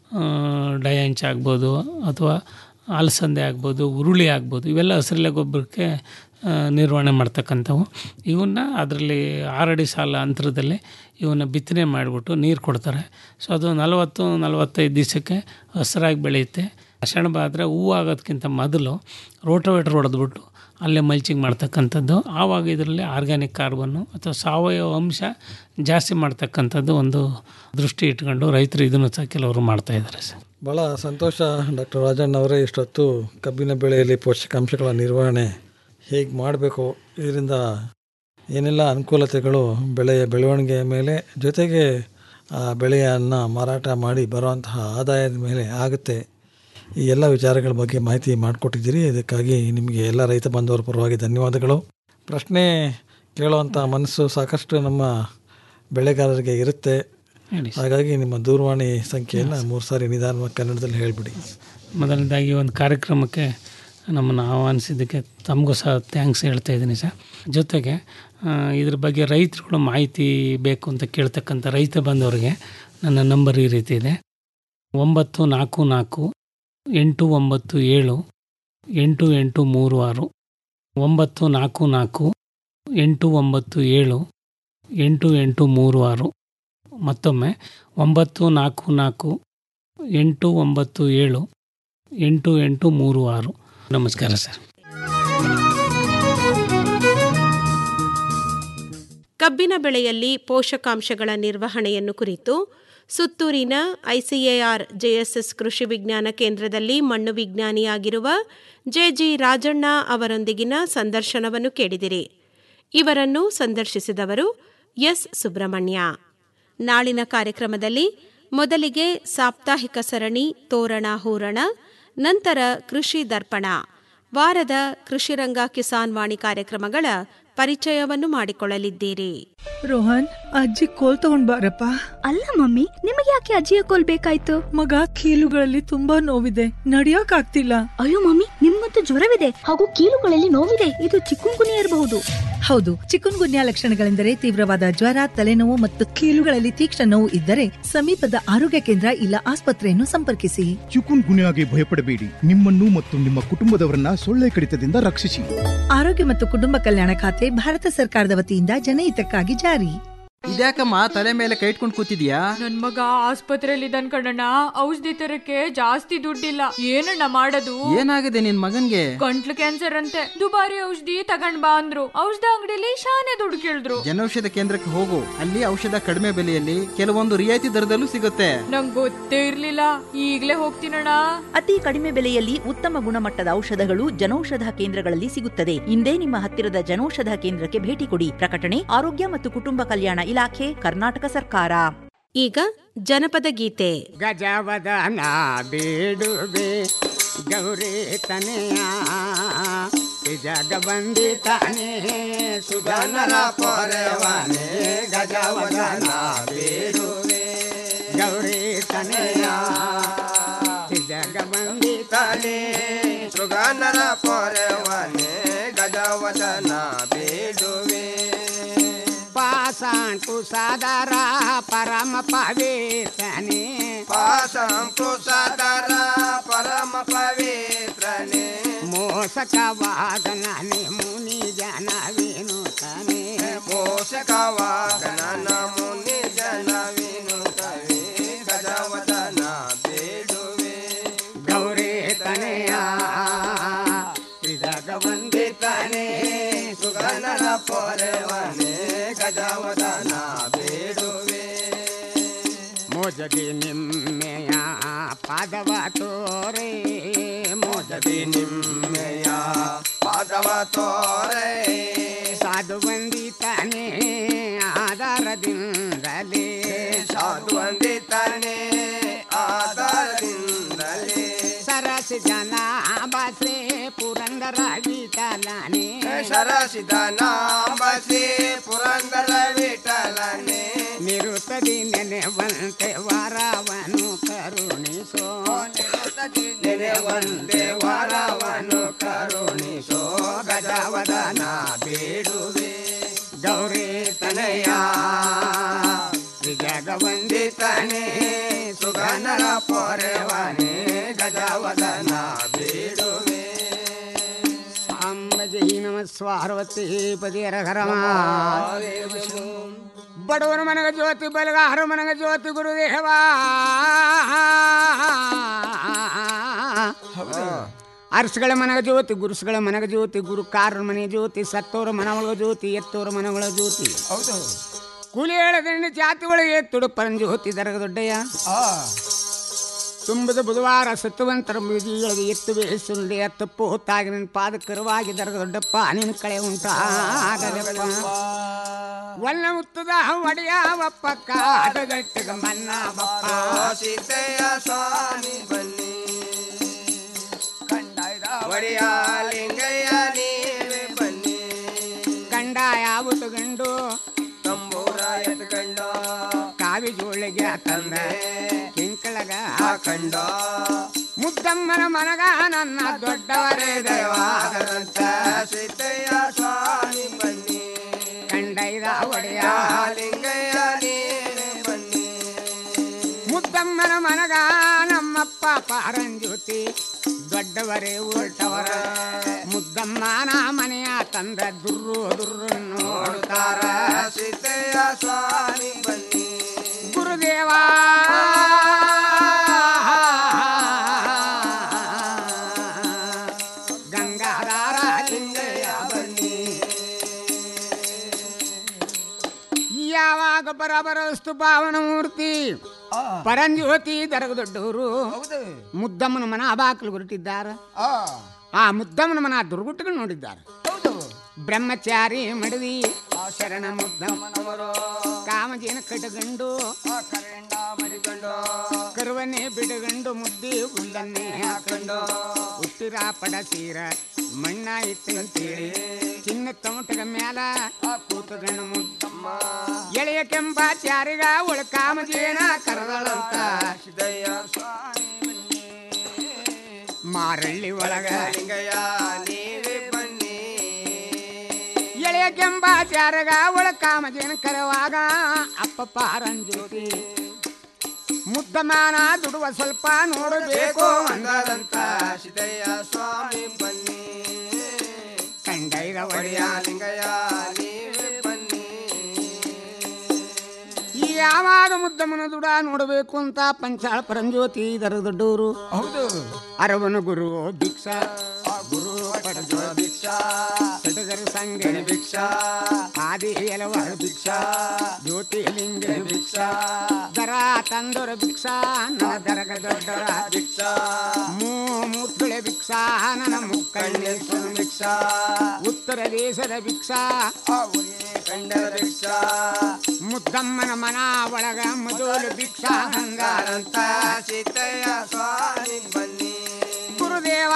ಡಯಾಂಚ್ ಆಗ್ಬೋದು ಅಥವಾ ಅಲಸಂದೆ ಆಗ್ಬೋದು ಉರುಳಿ ಆಗ್ಬೋದು ಇವೆಲ್ಲ ಹಸಿರೆಲೆ ಗೊಬ್ಬರಕ್ಕೆ ನಿರ್ವಹಣೆ ಮಾಡ್ತಕ್ಕಂಥವು ಇವನ್ನ ಅದರಲ್ಲಿ ಆರಡಿ ಸಾಲ ಅಂತರದಲ್ಲಿ ಇವನ್ನ ಬಿತ್ತನೆ ಮಾಡಿಬಿಟ್ಟು ನೀರು ಕೊಡ್ತಾರೆ ಸೊ ಅದು ನಲವತ್ತು ನಲವತ್ತೈದು ದಿವಸಕ್ಕೆ ಹಸಿರಾಗಿ ಬೆಳೆಯುತ್ತೆ ಸೆಣಬ ಆದರೆ ಹೂವು ಆಗೋದಕ್ಕಿಂತ ಮೊದಲು ರೋಟೋವೇಟ್ರ್ ಹೊಡೆದ್ಬಿಟ್ಟು ಅಲ್ಲೇ ಮಲ್ಚಿಂಗ್ ಮಾಡ್ತಕ್ಕಂಥದ್ದು ಆವಾಗ ಇದರಲ್ಲಿ ಆರ್ಗ್ಯಾನಿಕ್ ಕಾರ್ಬನ್ನು ಅಥವಾ ಸಾವಯವ ಅಂಶ ಜಾಸ್ತಿ ಮಾಡ್ತಕ್ಕಂಥದ್ದು ಒಂದು ದೃಷ್ಟಿ ಇಟ್ಕೊಂಡು ರೈತರು ಇದನ್ನು ಸಹ ಕೆಲವರು ಮಾಡ್ತಾ ಇದ್ದಾರೆ ಸರ್ ಭಾಳ ಸಂತೋಷ ಡಾಕ್ಟರ್ ರಾಜಣ್ಣ ಅವರೇ ಇಷ್ಟೊತ್ತು ಕಬ್ಬಿನ ಬೆಳೆಯಲ್ಲಿ ಪೋಷಕಾಂಶಗಳ ನಿರ್ವಹಣೆ ಹೇಗೆ ಮಾಡಬೇಕು ಇದರಿಂದ ಏನೆಲ್ಲ ಅನುಕೂಲತೆಗಳು ಬೆಳೆಯ ಬೆಳವಣಿಗೆಯ ಮೇಲೆ ಜೊತೆಗೆ ಆ ಬೆಳೆಯನ್ನು ಮಾರಾಟ ಮಾಡಿ ಬರುವಂತಹ ಆದಾಯದ ಮೇಲೆ ಆಗುತ್ತೆ ಈ ಎಲ್ಲ ವಿಚಾರಗಳ ಬಗ್ಗೆ ಮಾಹಿತಿ ಮಾಡಿಕೊಟ್ಟಿದ್ದೀರಿ ಇದಕ್ಕಾಗಿ ನಿಮಗೆ ಎಲ್ಲ ರೈತ ಬಾಂಧವರ ಪರವಾಗಿ ಧನ್ಯವಾದಗಳು ಪ್ರಶ್ನೆ ಕೇಳುವಂಥ ಮನಸ್ಸು ಸಾಕಷ್ಟು ನಮ್ಮ ಬೆಳೆಗಾರರಿಗೆ ಇರುತ್ತೆ ಹಾಗಾಗಿ ನಿಮ್ಮ ದೂರವಾಣಿ ಸಂಖ್ಯೆಯನ್ನು ಮೂರು ಸಾರಿ ನಿಧಾನವಾಗಿ ಕನ್ನಡದಲ್ಲಿ ಹೇಳಿಬಿಡಿ ಮೊದಲನೇದಾಗಿ ಒಂದು ಕಾರ್ಯಕ್ರಮಕ್ಕೆ ನಮ್ಮನ್ನು ಆಹ್ವಾನಿಸಿದ್ದಕ್ಕೆ ತಮಗೂ ಸಹ ಥ್ಯಾಂಕ್ಸ್ ಹೇಳ್ತಾ ಇದ್ದೀನಿ ಸರ್ ಜೊತೆಗೆ ಇದ್ರ ಬಗ್ಗೆ ರೈತರುಗಳು ಮಾಹಿತಿ ಬೇಕು ಅಂತ ಕೇಳ್ತಕ್ಕಂಥ ರೈತ ಬಂದವರಿಗೆ ನನ್ನ ನಂಬರ್ ಈ ರೀತಿ ಇದೆ ಒಂಬತ್ತು ನಾಲ್ಕು ನಾಲ್ಕು ಎಂಟು ಒಂಬತ್ತು ಏಳು ಎಂಟು ಎಂಟು ಮೂರು ಆರು ಒಂಬತ್ತು ನಾಲ್ಕು ನಾಲ್ಕು ಎಂಟು ಒಂಬತ್ತು ಏಳು ಎಂಟು ಎಂಟು ಮೂರು ಆರು ಮತ್ತೊಮ್ಮೆ ಒಂಬತ್ತು ನಾಲ್ಕು ನಾಲ್ಕು ಎಂಟು ಒಂಬತ್ತು ಏಳು ಎಂಟು ಎಂಟು ಮೂರು ಆರು ನಮಸ್ಕಾರ ಸರ್ ಕಬ್ಬಿನ ಬೆಳೆಯಲ್ಲಿ ಪೋಷಕಾಂಶಗಳ ನಿರ್ವಹಣೆಯನ್ನು ಕುರಿತು ಸುತ್ತೂರಿನ ಐಸಿಎಆರ್ ಜೆಎಸ್ಎಸ್ ಕೃಷಿ ವಿಜ್ಞಾನ ಕೇಂದ್ರದಲ್ಲಿ ಮಣ್ಣು ವಿಜ್ಞಾನಿಯಾಗಿರುವ ಜೆಜಿ ರಾಜಣ್ಣ ಅವರೊಂದಿಗಿನ ಸಂದರ್ಶನವನ್ನು ಕೇಳಿದಿರಿ ಇವರನ್ನು ಸಂದರ್ಶಿಸಿದವರು ಎಸ್ ಸುಬ್ರಹ್ಮಣ್ಯ ನಾಳಿನ ಕಾರ್ಯಕ್ರಮದಲ್ಲಿ ಮೊದಲಿಗೆ ಸಾಪ್ತಾಹಿಕ ಸರಣಿ ತೋರಣ ಹೂರಣ ನಂತರ ಕೃಷಿ ದರ್ಪಣ ವಾರದ ಕೃಷಿರಂಗ ಕಿಸಾನ್ ವಾಣಿ ಕಾರ್ಯಕ್ರಮಗಳ ಪರಿಚಯವನ್ನು ಮಾಡಿಕೊಳ್ಳಲಿದ್ದೀರಿ ರೋಹನ್ ಅಜ್ಜಿ ಕೋಲ್ ತಗೊಂಡ್ ಬಾರಪ್ಪ ಅಲ್ಲ ಮಮ್ಮಿ ನಿಮಗೆ ಯಾಕೆ ಅಜ್ಜಿಯ ಕೋಲ್ ಬೇಕಾಯ್ತು ಮಗ ಕೀಲುಗಳಲ್ಲಿ ತುಂಬಾ ನೋವಿದೆ ನಡಿಯಕ್ ಆಗ್ತಿಲ್ಲ ಅಯ್ಯೋ ಮಮ್ಮಿ ನಿಮ್ಗಂತೂ ಜ್ವರವಿದೆ ಹಾಗೂ ಕೀಲುಗಳಲ್ಲಿ ನೋವಿದೆ ಇದು ಚಿಕ್ಕುಂಗುನಿಯ ಇರಬಹುದು ಹೌದು ಚಿಕುನ್ ಗುನ್ಯಾ ಲಕ್ಷಣಗಳೆಂದರೆ ತೀವ್ರವಾದ ಜ್ವರ ತಲೆನೋವು ಮತ್ತು ಕೀಲುಗಳಲ್ಲಿ ತೀಕ್ಷ್ಣ ನೋವು ಇದ್ದರೆ ಸಮೀಪದ ಆರೋಗ್ಯ ಕೇಂದ್ರ ಇಲ್ಲ ಆಸ್ಪತ್ರೆಯನ್ನು ಸಂಪರ್ಕಿಸಿ ಚಿಕುನ್ ಗುನ್ಯಾಗೆ ಭಯಪಡಬೇಡಿ ನಿಮ್ಮನ್ನು ಮತ್ತು ನಿಮ್ಮ ಕುಟುಂಬದವರನ್ನ ಸೊಳ್ಳೆ ಕಡಿತದಿಂದ ರಕ್ಷಿಸಿ ಆರೋಗ್ಯ ಮತ್ತು ಕುಟುಂಬ ಕಲ್ಯಾಣ ಖಾತೆ ಭಾರತ ಸರ್ಕಾರದ ವತಿಯಿಂದ ಜನಹಿತಕ್ಕಾಗಿ ಜಾರಿ ಇದ್ಯಾಕಮ್ಮ ತಲೆ ಮೇಲೆ ಕೈ ಇಟ್ಕೊಂಡು ಕೂತಿದ್ಯಾ ನನ್ ಮಗ ಆಸ್ಪತ್ರೆಯಲ್ಲಿ ಇದ್ದಾನ್ ಕಣಣ್ಣ ಔಷಧಿ ತರಕ್ಕೆ ಜಾಸ್ತಿ ದುಡ್ಡಿಲ್ಲ ಏನಣ್ಣ ಮಾಡೋದು ಏನಾಗಿದೆ ನಿನ್ ಮಗನ್ಗೆ ಗಂಟ್ಲು ಕ್ಯಾನ್ಸರ್ ಅಂತೆ ದುಬಾರಿ ಔಷಧಿ ತಗೊಂಡ್ ಬಾ ಅಂದ್ರು ಔಷಧ ಅಂಗಡಿಲಿ ಶಾನೆ ದುಡ್ಡು ಕೇಳಿದ್ರು ಜನೌಷಧ ಕೇಂದ್ರಕ್ಕೆ ಹೋಗು ಅಲ್ಲಿ ಔಷಧ ಕಡಿಮೆ ಬೆಲೆಯಲ್ಲಿ ಕೆಲವೊಂದು ರಿಯಾಯಿತಿ ದರದಲ್ಲೂ ಸಿಗುತ್ತೆ ನಂಗ್ ಗೊತ್ತೇ ಇರ್ಲಿಲ್ಲ ಈಗ್ಲೇ ಹೋಗ್ತೀನಣ್ಣ ಅತಿ ಕಡಿಮೆ ಬೆಲೆಯಲ್ಲಿ ಉತ್ತಮ ಗುಣಮಟ್ಟದ ಔಷಧಗಳು ಜನೌಷಧ ಕೇಂದ್ರಗಳಲ್ಲಿ ಸಿಗುತ್ತದೆ ಇಂದೇ ನಿಮ್ಮ ಹತ್ತಿರದ ಜನೌಷಧ ಕೇಂದ್ರಕ್ಕೆ ಭೇಟಿ ಕೊಡಿ ಪ್ರಕಟಣೆ ಆರೋಗ್ಯ ಮತ್ತು ಕುಟುಂಬ ಕಲ್ಯಾಣ ಇಲಾಖೆ ಕರ್ನಾಟಕ ಸರ್ಕಾರ ಈಗ ಜನಪದ ಗೀತೆ ಗಜವದನ ಬೇಡುವೆ ಗೌರಿ ತನೆಯ ಜಗ ಬಂದಿತಾನೆ ಸುಗನರ ಪೊರೆವಾನೆ ಗಜವದನ ಬೇಡುವೆ ಗೌರಿ ತನೆಯ ಜಗ ಬಂದಿತಾನೆ ಸುಗನರ ಪೊರೆವನೆ ಗಜವದನ ಬೇಡುವೆ ಪಾಸಾಂಟು ಸಾದರ ಪರಮ ಪವಿತ್ರನೇ ಪಾಸಂಪು ಸದರ ಪರಮ ಪವಿತ್ರನೆ ಮೋಸಕವಾದನೇ ಮುನಿ ಜನವೇನುತ್ತಾನೆ ಮೋಸಕವಾಗನ ಮುನಿ ಜನ ವಿನುತವೆ ಗಜವದನ ಬೇಡುವೆ ಗೌರಿ ತನೆಯ ವಂದಿತನೇ ಸುಗನರ ಪೊರೆವನೆ ಗಜವದನ ಬೇಡುವೆ ಮೋಜದಿ ನಿಮ್ಮೆಯ ಪಾದವ ತೋರೆ ಮೋಜದಿ ನಿಮ್ಮೆಯ ಪಾದವ ತೋರೆ ಸಾಧು ವಂದಿತನೇ ಆಧಾರದಿಂದಲೇ ಸಾಧು ವಂದಿತನೇ ಆಧಾರದಿಂದಲೇ ಸರಸಿ ಜನ ಬಸ್ರೆ ಪುರಂದರ ವಿಠಲನೆ ಶರಸಿದ ನಾಮಸಿ ಪುರಂದರ ವಿಠಲನೆ ನಿರುತ್ತದಿ ನೆನೆವಂತೆ ವರವನು ಕರುಣಿಸೋ ನೆನೆವಂತೆ ವರವನು ಕರುಣಿಸೋ ಗಜವದನ ಬೇಡುವೆ ಗೌರಿ ತನಯ ಜಗವಂದಿತನೇ ಸುಗನರ ಪೊರೆವನೆ ಗಜವದನ ಬೇಡುವೆ ಅಂಬಜೈ ನಮ ಸ್ವಾರ್ವತಿ ಪದಿಯರ ಹರಮ ಬಡವರ ಮನಗ ಜ್ಯೋತಿ ಬಲಗಾರ ಮನಗ ಜ್ಯೋತಿ ಗುರುದೇವ ಅರ್ಸ್ಗಳ ಮನಗ ಜ್ಯೋತಿ ಗುರುಸ್ಗಳ ಮನಗ ಜ್ಯೋತಿ ಗುರು ಕಾರರ ಮನೆ ಜ್ಯೋತಿ ಸತ್ತೋರ ಮನಗಳ ಜ್ಯೋತಿ ಎತ್ತೋರ ಮನಗಳ ಜ್ಯೋತಿ ಹೌದು ಕೂಲಿ ಹೇಳದಂಡಿ ಜಾತಿ ಒಳಗೆ ತುಡುಪರಂ ಜ್ಯೋತಿ ದರಗ ದೊಡ್ಡಯ್ಯ ತುಂಬದ ಬುಧವಾರ ಸತ್ತುವಂತರ ಬೀದಿಯೊಳಗೆ ಎತ್ತು ಬೇಸುಂಡೆ ತಪ್ಪು ಹೊತ್ತಾಗಿ ನಿನ್ನ ಪಾದಕರವಾಗಿ ದರಗ ದೊಡ್ಡಪ್ಪ ನಿನ್ನ ಕಳೆ ಉಂಟಾಗದಪ್ಪ ಒಲ್ಲ ಮುತ್ತದ ಒಡೆಯವಪ್ಪ ಕಾಡಗಟ್ಟಿಗ ಮನ್ನ ಬಪ್ಪ ಸೀತೆಯ ಸ್ವಾಮಿ ಬನ್ನಿ ಒಡೆಯ ಲಿಂಗಯ್ಯ ನೀವೇ ಬನ್ನಿ ಕಂಡ ಯಾವುದು ಗಂಡು ತಂಬೂರ ಎತ್ಕಂಡ ಕಾವಿ ಜೋಳಿಗೆ ತಂದೆ ಕಿಂಕಳಗ ಹಾಕಂಡ ಮುದ್ದಮ್ಮನ ಮನಗ ನನ್ನ ದೊಡ್ಡವರೇ ದೇವಾದರಂತ ಸೀತೆಯ ಸ್ವಾಮಿ ಬನ್ನಿ ಕಂಡೈದ ಒಡೆಯ ಲಿಂಗಯ್ಯ ನೀವೇ ಬನ್ನಿ ಮುದ್ದಮ್ಮನ ಮನಗ ನಮ್ಮಪ್ಪ ಪಾರಂಜ್ಯೋತಿ ದೊಡ್ಡವರೇ ಉಲ್ಟವರ ಮುದ್ದಮ್ಮನ ಮನೆಯ ತಂದ ದುರ್ರು ದುರ್ರು ನೋಡುತ್ತಾರ ಸೀತೆಯ ಸ್ವಾಮಿ ಬನ್ನಿ ಗುರುದೇವ ಗಂಗಾಧಾರ ಲಿಂಗಯ್ಯ ಬನ್ನಿ ಯಾವಾಗ ಬರಬರಸ್ತು ಪಾವನ ಮೂರ್ತಿ ಪರಂಜ್ಯೋತಿ ದರಗ ದೊಡ್ಡವರು ಮುದ್ದಮ್ಮನ ಮನ ಅಬಾಕಲು ಹೊರಟಿದ್ದಾರ ಆ ಮುದ್ದಮ್ಮನ ಮನ ದುರ್ಗುಟ್ಟಗಳು ನೋಡಿದ್ದಾರೆ ಬ್ರಹ್ಮಚಾರಿ ಮಡದಿ ಶರಣ ಮುದ್ದಮ್ಮನವರು ಕಾಮಜೇನ ಕಟಗಂಡು ಮಡಿಕೊಂಡು ಕರುವನ್ನೇ ಬಿಡಗಂಡು ಮುದ್ದಿ ಹುಲ್ಲನ್ನೇ ಹಾಕೊಂಡು ಹುಟ್ಟಿರ ಪಡಸೀರ ಮಣ್ಣ ಇತ್ತಂತೇಳಿ ಚಿನ್ನ ತಮಟಗ ಮ್ಯಾಲ ಕೂತಗಣ್ಣ ಮುದ್ದಮ್ಮ ಎಳೆಯ ಕೆಂಪಾಚಾರಿಗ ಒಳ ಕಾಮಜೇನ ಕರದಳಂತ ಸಿದ್ದಯ್ಯ ಸ್ವಾಮಿ ಮಾರಳ್ಳಿ ಒಳಗ ಲಿಂಗಯ್ಯ ನೀವೇ ಬನ್ನಿ ಎಳೆಯ ಕೆಂಪಾಚಾರಗ ಒಳ ಕಾಮಜೇನ ಕರವಾಗ ಅಪ್ಪ ಪಾರಂಜ್ಯೋತಿ ಮುದ್ದಮಾನ ದುಡುವ ಸ್ವಲ್ಪ ನೋಡಬೇಕು ಬೇಕು ಅಂದದಂತ ಸಿದ್ದಯ್ಯ ಸ್ವಾಮಿ ಬನ್ನಿ ಕಂಡೈದ ಒಡೆಯ ಒಡೆಯ ಲಿಂಗಯ್ಯ ನೀವೇ ಬನ್ನಿ ಯಾವಾಗ ಮುದ್ದಮ್ಮನ ದುಡ ನೋಡಬೇಕು ಅಂತ ಪಂಚಾಳ ಪರಂಜ್ಯೋತಿ ದರ ದೊಡ್ಡವರು ಹೌದು ಅರವನ ಗುರು ಭಿಕ್ಷಾ ಗುರು ಪಡೆದ ಭಿಕ್ಷಾ ಸಡಗರ ಸಂಗ ಗಣಿ ಭಿಕ್ಷಾ ಆದಿ ಎಲವರ ಭಿಕ್ಷಾ ಜ್ಯೋತಿಲಿಂಗ ಭಿಕ್ಷಾ ದರ ತಂದೊರ ಭಿಕ್ಷಾ ನನ್ನ ದರಗ ದೊಡ್ಡರ ಭಿಕ್ಷಾ ಮೂ ಮೂರ್ತಿಳೆ ಭಿಕ್ಷಾ ನನ್ನ ಮುಕ್ಕಣ್ಣೆ ಕಣ್ಣೇಶ್ವರ ಭಿಕ್ಷಾ ಉತ್ತರ ದೇಶದ ಭಿಕ್ಷಾ ಕಂಡರ ಭಿಕ್ಷಾ ಮುದ್ದಮ್ಮನ ಮನ ಒಳಗ ಮೊದಲು ಭಿಕ್ಷಾ ಹಂಗಾರ ಅಂತ ಸಿದ್ದಯ್ಯ ಸ್ವಾಮಿ ಬನ್ನಿ ಗುರುದೇವ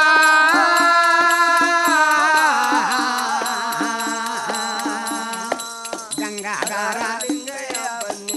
ಗಂಗಾಧಾರ ಲಿಂಗಯ್ಯ ಬನ್ನಿ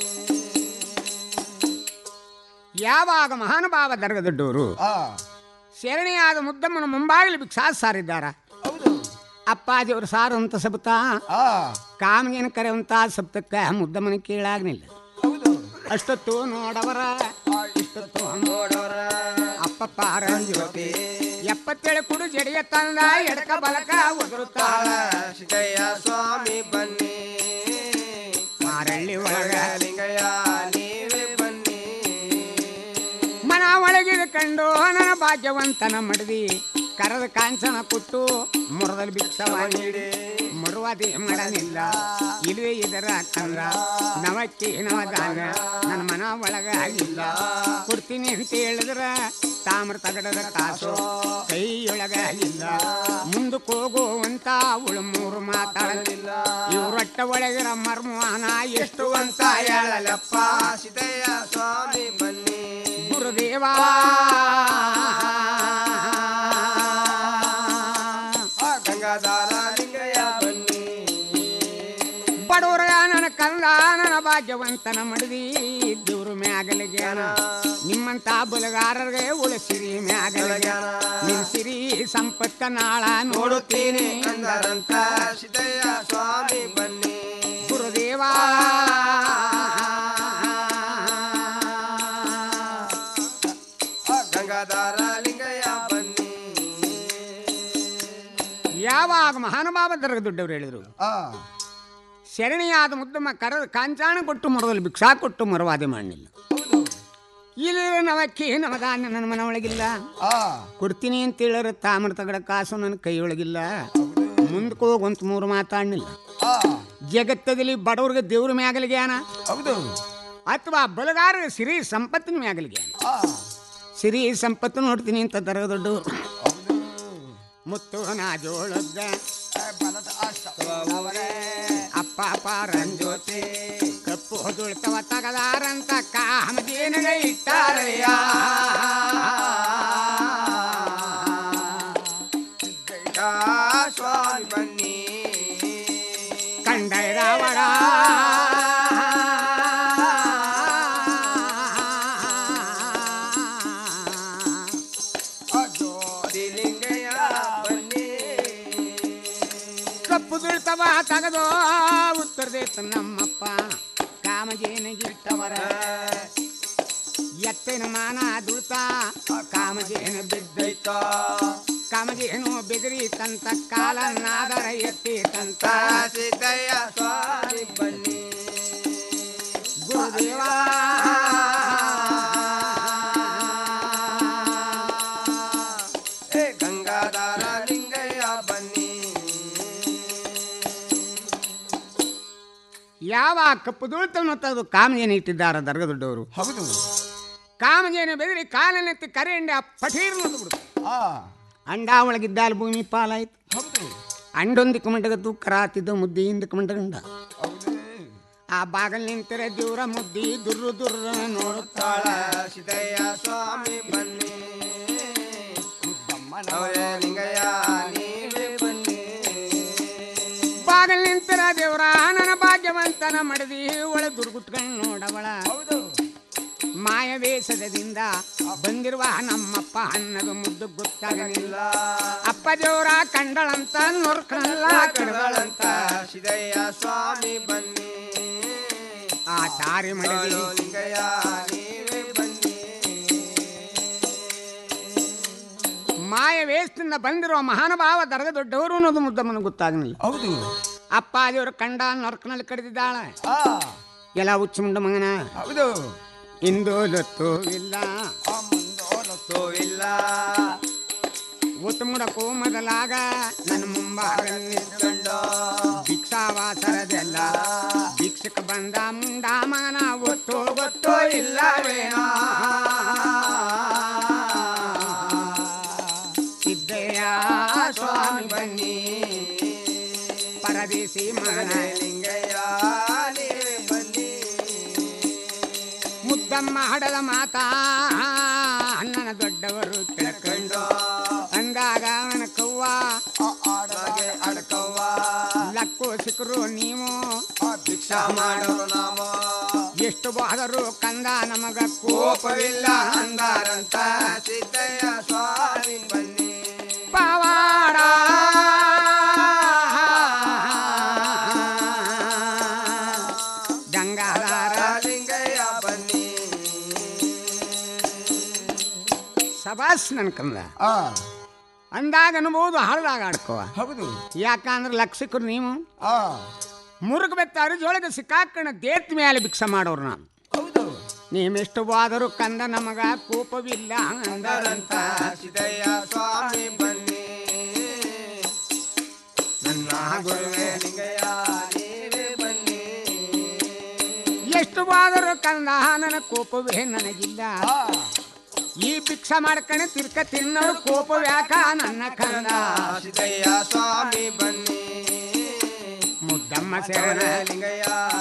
ಯಾವಾಗ ಮಹಾನುಭಾವ ದರ್ಗದೊಡ್ಡವರು ಶರಣಿಯಾದ ಮುದ್ದಮ್ಮನ ಮುಂಬಾಗಿಲು ಭಿಕ್ಷಾ ಸಾರಿದ್ದಾರ ಅಪ್ಪಾಜಿಯವರು ಸಾರುವಂತ ಸಬತ ಕಾಮಗೇನ ಕರೆಯುವಂತ ಸಬ್ತಕ್ಕ ಮುದ್ದಮ್ಮನ ಕೇಳಾಗ್ನಿಲ್ಲ ಅಷ್ಟೊತ್ತು ನೋಡವರ ಇಷ್ಟೊತ್ತು ನೋಡವರ ಅಪ್ಪ ಪಾರಂಜ್ಯೋತಿ ಎಪ್ಪತ್ತೇಳು ಕುಡು ಜಡಿಯ ತಂದ ಎಡಕ ಬಲಕ ಉದುರುತ್ತಾಳ ಸಿದ್ದಯ್ಯ ಸ್ವಾಮಿ ಬನ್ನಿ ಮಾರಳ್ಳಿ ಒಳಗ ಲಿಂಗಯ್ಯ ನೀವೇ ಬನ್ನಿ ಮನ ಒಳಗಿದ ಕಂಡು ನನ್ನ ಭಾಗ್ಯವಂತನ ಮಡದಿ ಕರದ ಕಾಂಚನ ಕೊಟ್ಟು ಮುರದಲ್ಲಿ ಭಿಕ್ಷವ ನೀಡಿ ಮುರುವದಿ ಮಾಡಲಿಲ್ಲ ಇಲ್ಲೇ ಇದರ ಕಂದ ನವಕ್ಕಿ ನವದಾನ ನನ್ನ ಮನ ಒಳಗ ಆಗಿಲ್ಲ ಕೊಡ್ತೀನಿ ಅಂತ ಹೇಳಿದ್ರ ತಾಮ್ರ ತಗಡದ ಕಾಸು ಕೈಯೊಳಗ ಇಲ್ಲ ಮುಂದಕ್ಕೆ ಹೋಗುವಂತ ಅವಳು ಮೂರು ಮಾತಾಡಲಿಲ್ಲ ಇವ್ರೊಟ್ಟ ಒಳಗಿರ ಮರ್ಮವಾನ ಎಷ್ಟು ಅಂತ ಹೇಳಲಪ್ಪ ಸಿದ್ದಯ್ಯ ಸ್ವಾಮಿ ಬನ್ನಿ ಗುರುದೇವಾ ಆ ಗಂಗಾಧಾರ ಲಿಂಗಯ್ಯ ಬನ್ನಿ ಬಡವರ ನನ್ನ ಕಂದ ನನ್ನ ಭಾಗ್ಯವಂತನ ಮಡದಿ ದೇವ್ರ ಮ್ಯಾಗಲ ಜ್ಞಾನ ನಿಮ್ಮಂತ ಬಲಗಾರರಿಗೆ ಉಳಿಸಿರಿ ಮ್ಯಾಗಲ ಜ್ಞಾನ ನಿನ್ ಸಿರಿ ಸಂಪತ್ತ ನಾಳ ನೋಡುತ್ತೀನಿ ಅಂದರಂತ ಸಿದ್ದಯ್ಯ ಸ್ವಾಮಿ ಬನ್ನಿ ಗುರುದೇವಾ ಆ ಗಂಗಾಧಾರ ಲಿಂಗಯ್ಯ ಬನ್ನಿ ಯಾವಾಗ ಮಹಾನುಭಾವ ದರ್ಗ ದೊಡ್ಡವರು ಹೇಳಿದ್ರು ಶರಣಿಯಾದ ಮುದ್ದಮ್ಮ ಕರ ಕಾಂಚಾಣ ಕೊಟ್ಟು ಮರದಲ್ಲಿ ಭಿಕ್ಷಾ ಕೊಟ್ಟು ಮರವಾದೆ ಮಾಡಲಿಲ್ಲ ಇಲ್ಲಿ ನವಕ್ಕಿ ನಮದಾನ ನನ್ನ ಮನ ಒಳಗಿಲ್ಲ ಕೊಡ್ತೀನಿ ಅಂತ ಹೇಳೋರು ತಾಮ್ರ ತಗಡ ಕಾಸು ನನ್ನ ಕೈ ಒಳಗಿಲ್ಲ ಮುಂದಕ್ಕೆ ಹೋಗುವಂತ ಮೂರು ಮಾತಾಡಲಿಲ್ಲ ಜಗತ್ತದಲ್ಲಿ ಬಡವ್ರಿಗೆ ದೇವ್ರ ಮ್ಯಾಗಲ ಜ್ಞಾನ ಹೌದು ಅಥವಾ ಬಲಗಾರರಿಗೆ ಸಿರಿ ಸಂಪತ್ತಿನ ಮ್ಯಾಗಲ ಜ್ಞಾನ ಸಿರಿ ಸಂಪತ್ತು ನೋಡ್ತೀನಿ ಅಂತ ದರ ದೊಡ್ಡವರು ಮುತ್ತು ನಾ ಜೋಳದ ಅಪ್ಪ ಪಾರಂಜೋತಿ ಕಪ್ಪು ಹೊದುಳ್ತವ ತಗದಾರಂತ ಕಾಮದೇನಗ ಇಟ್ಟಾರಯ್ಯ ಸಿದ್ದಯ್ಯ ಸ್ವಾಮಿ ಬನ್ನಿ ಕಂಡೈ ರಾವಣ ಜೋಡಿ ಲಿಂಗಯ್ಯ ಬನ್ನಿ ಕಪ್ಪು ದುಳ್ತವ ತಗದೋ ಉತ್ತರದೇತ ನಮ್ಮಪ್ಪ ಕಾಮಜೇನಗಿಟ್ಟವರ ಎತ್ತಿನ ಮಾನ ದುಳ್ತ ಕಾಮಜೇನ ಬಿದ್ದೈತ ಕಾಮಜೇನು ಬೆದರಿ ತಂತ ಕಾಲನ್ನಾದರ ಎತ್ತಿ ತಂತ ಸಿದ್ದಯ್ಯ ಸ್ವಾಮಿ ಬನ್ನಿ ಗುರುದೇವಾ ಏ ಗಂಗಾಧಾರ ಲಿಂಗಯ್ಯ ಬನ್ನಿ ಯಾವ ಕಪ್ಪು ದುಳ್ತವನ್ನು ತೆಗೆದು ಕಾಮಜೇನ ಇಟ್ಟಿದ್ದಾರ ದರ್ಗ ದೊಡ್ಡವರು ಹೌದು ಕಾಮಜೇನ ಬೆದರಿ ಕಾಲನೆತ್ತಿ ಕರೆಯಂಡೆ ಆ ಪಠೀರ್ ಬಿಡ್ತು ಅಂಡ ಒಳಗಿದ್ದಾಲ ಭೂಮಿ ಪಾಲಾಯ್ತು ಅಂಡೊಂದಿಕ್ಕೆ ಮಂಡಗದ್ದು ಕರಾತಿದ್ದ ಮುದ್ದಿ ಹಿಂದಕ್ಕೆ ಮಂಡಗಂಡ ಆ ಬಾಗಲ್ ನಿಂತಿರ ದೇವ್ರ ಮುದ್ದಿ ದುರ್ರು ದುರ್ರ ನೋಡುತ್ತಾಳ ಸಿದ್ದಯ್ಯ ಸ್ವಾಮಿ ಬನ್ನಿ ಅವರೇ ಲಿಂಗಯ್ಯ ನೀವೇ ಬನ್ನಿ ಬಾಗಲ್ ನಿಂತಿರ ದೇವ್ರ ನನ್ನ ಭಾಗ್ಯವಂತನ ಮಡದಿ ಒಳ ದುರ್ಗುಟ್ಕೊಂಡು ನೋಡವಳ ಮಾಯವೇಷದಿಂದ ಬಂದಿರುವ ನಮ್ಮಪ್ಪ ಅನ್ನದು ಮುದ್ದು ಗೊತ್ತಾಗಲಿಲ್ಲ ಅಪ್ಪ ದೇವ್ರ ಕಂಡಳಂತ ನೋಡ್ಕಳಲ್ಲ ಕಡಗಳಂತ ಸಿದ್ದಯ್ಯ ಸ್ವಾಮಿ ಬನ್ನಿ ಆ ದಾರಿ ಮಡದಿ ಅವಳು ಲಿಂಗಯ್ಯ ನೀವೇ ಬನ್ನಿ ಮಾಯವೇಷದಿಂದ ಬಂದಿರುವ ಮಹಾನುಭಾವ ದರ್ಗ ದೊಡ್ಡವರು ಅನ್ನೋದು ಮುದ್ದಮ್ಮನ ಗೊತ್ತಾಗಲಿಲ್ಲ ಹೌದು ಅಪ್ಪ ದೇವ್ರ ಕಂಡ ನೊರ್ಕನಲ್ಲಿ ಕಡಿದಿದ್ದಾಳೆ ಎಲ್ಲ ಹುಚ್ಚು ಮುಂಡ ಮಗನ ಹೌದು ಇಂದು ಲೊತ್ತು ಇಲ್ಲ ಮುಂದೋಲತ್ತೋ ಇಲ್ಲ ಉತ್ತಮುಡಕ್ಕೂ ಮೊದಲಾಗ ನನ್ನ ಮುಂಭಾಗ ನಿಂತ್ಕೊಂಡು ಭಿಕ್ಷಾವಾಸರದೆಲ್ಲ ಭಿಕ್ಷಕ ಬಂದ ಮುಂಡ ಮಗನ ಒತ್ತು ಗೊತ್ತೋ ಇಲ್ಲವೇನೋ ಸಿದ್ದಯ್ಯ ಸ್ವಾಮಿ ಬನ್ನಿ ಪರದೇಶಿ ಮಗನ ಲಿಂಗಯ್ಯ ನೀವೇ ಬನ್ನಿ ಮುದ್ದಮ್ಮ ಹಡದ ಮಾತಾ ಅಣ್ಣನ ದೊಡ್ಡವರು ಕೇಳ್ಕೊಂಡು ಅಂದಾಗ ಅವನ ಕವ್ವ ಆಡಗೆ ಅಡ್ಕವ್ವ ಲಕ್ಕು ಸಿಕ್ಕರು ನೀವು ಭಿಕ್ಷಾ ಮಾಡೋರು ನಾಮ ಎಷ್ಟು ಬಾದರು ಕಂದ ನಮಗ ಕೋಪವಿಲ್ಲ ಅಂದಾರಂತ ಸಿದ್ದಯ್ಯ ಸ್ವಾಮಿ ಶಬಾಸ್ ನನ್ ಕಂದ ಅಂದಾಗ ಅನ್ಬೋದು ಹಳದಾಗ ಆಡ್ಕೋ ಹೌದು ಯಾಕಂದ್ರೆ ಲಕ್ಷಕರು ನೀವು ಮುರುಗ ಬೆತ್ತ ಅರಿಜೊಳಗೆ ಸಿಕ್ಕಾಕಣ ದೇತ್ ಮೇಲೆ ಭಿಕ್ಷ ಮಾಡೋರು ನಾವು ಹೌದು ನೀವೆಷ್ಟವಾದರೂ ಕಂದ ನಮಗ ಕೋಪವಿಲ್ಲ ಅಂದರಂತ ಸಿದಯ್ಯ ಸ್ವಾಮಿ ಬನ್ನಿ ನನ್ನ ಗುರುವೇ ಲಿಂಗಯ್ಯ ನೀವೇ ಬನ್ನಿ ಎಷ್ಟವಾದರೂ ಕಂದ ನನ್ನ ಕೋಪವೇ ನನಗಿಲ್ಲ ಈ ಭಿಕ್ಷ ಮಾಡ್ಕಣೆ ತಿರ್ಕ ತಿನ್ನೋರು ಕೋಪವ್ಯಾಕ ನನ್ನ ಕಂದ ಸಿದಯ್ಯ ಸ್ವಾಮಿ ಬನ್ನಿ ಮುದ್ದಮ್ಮ ಸೇರ ಲಿಂಗಯ್ಯ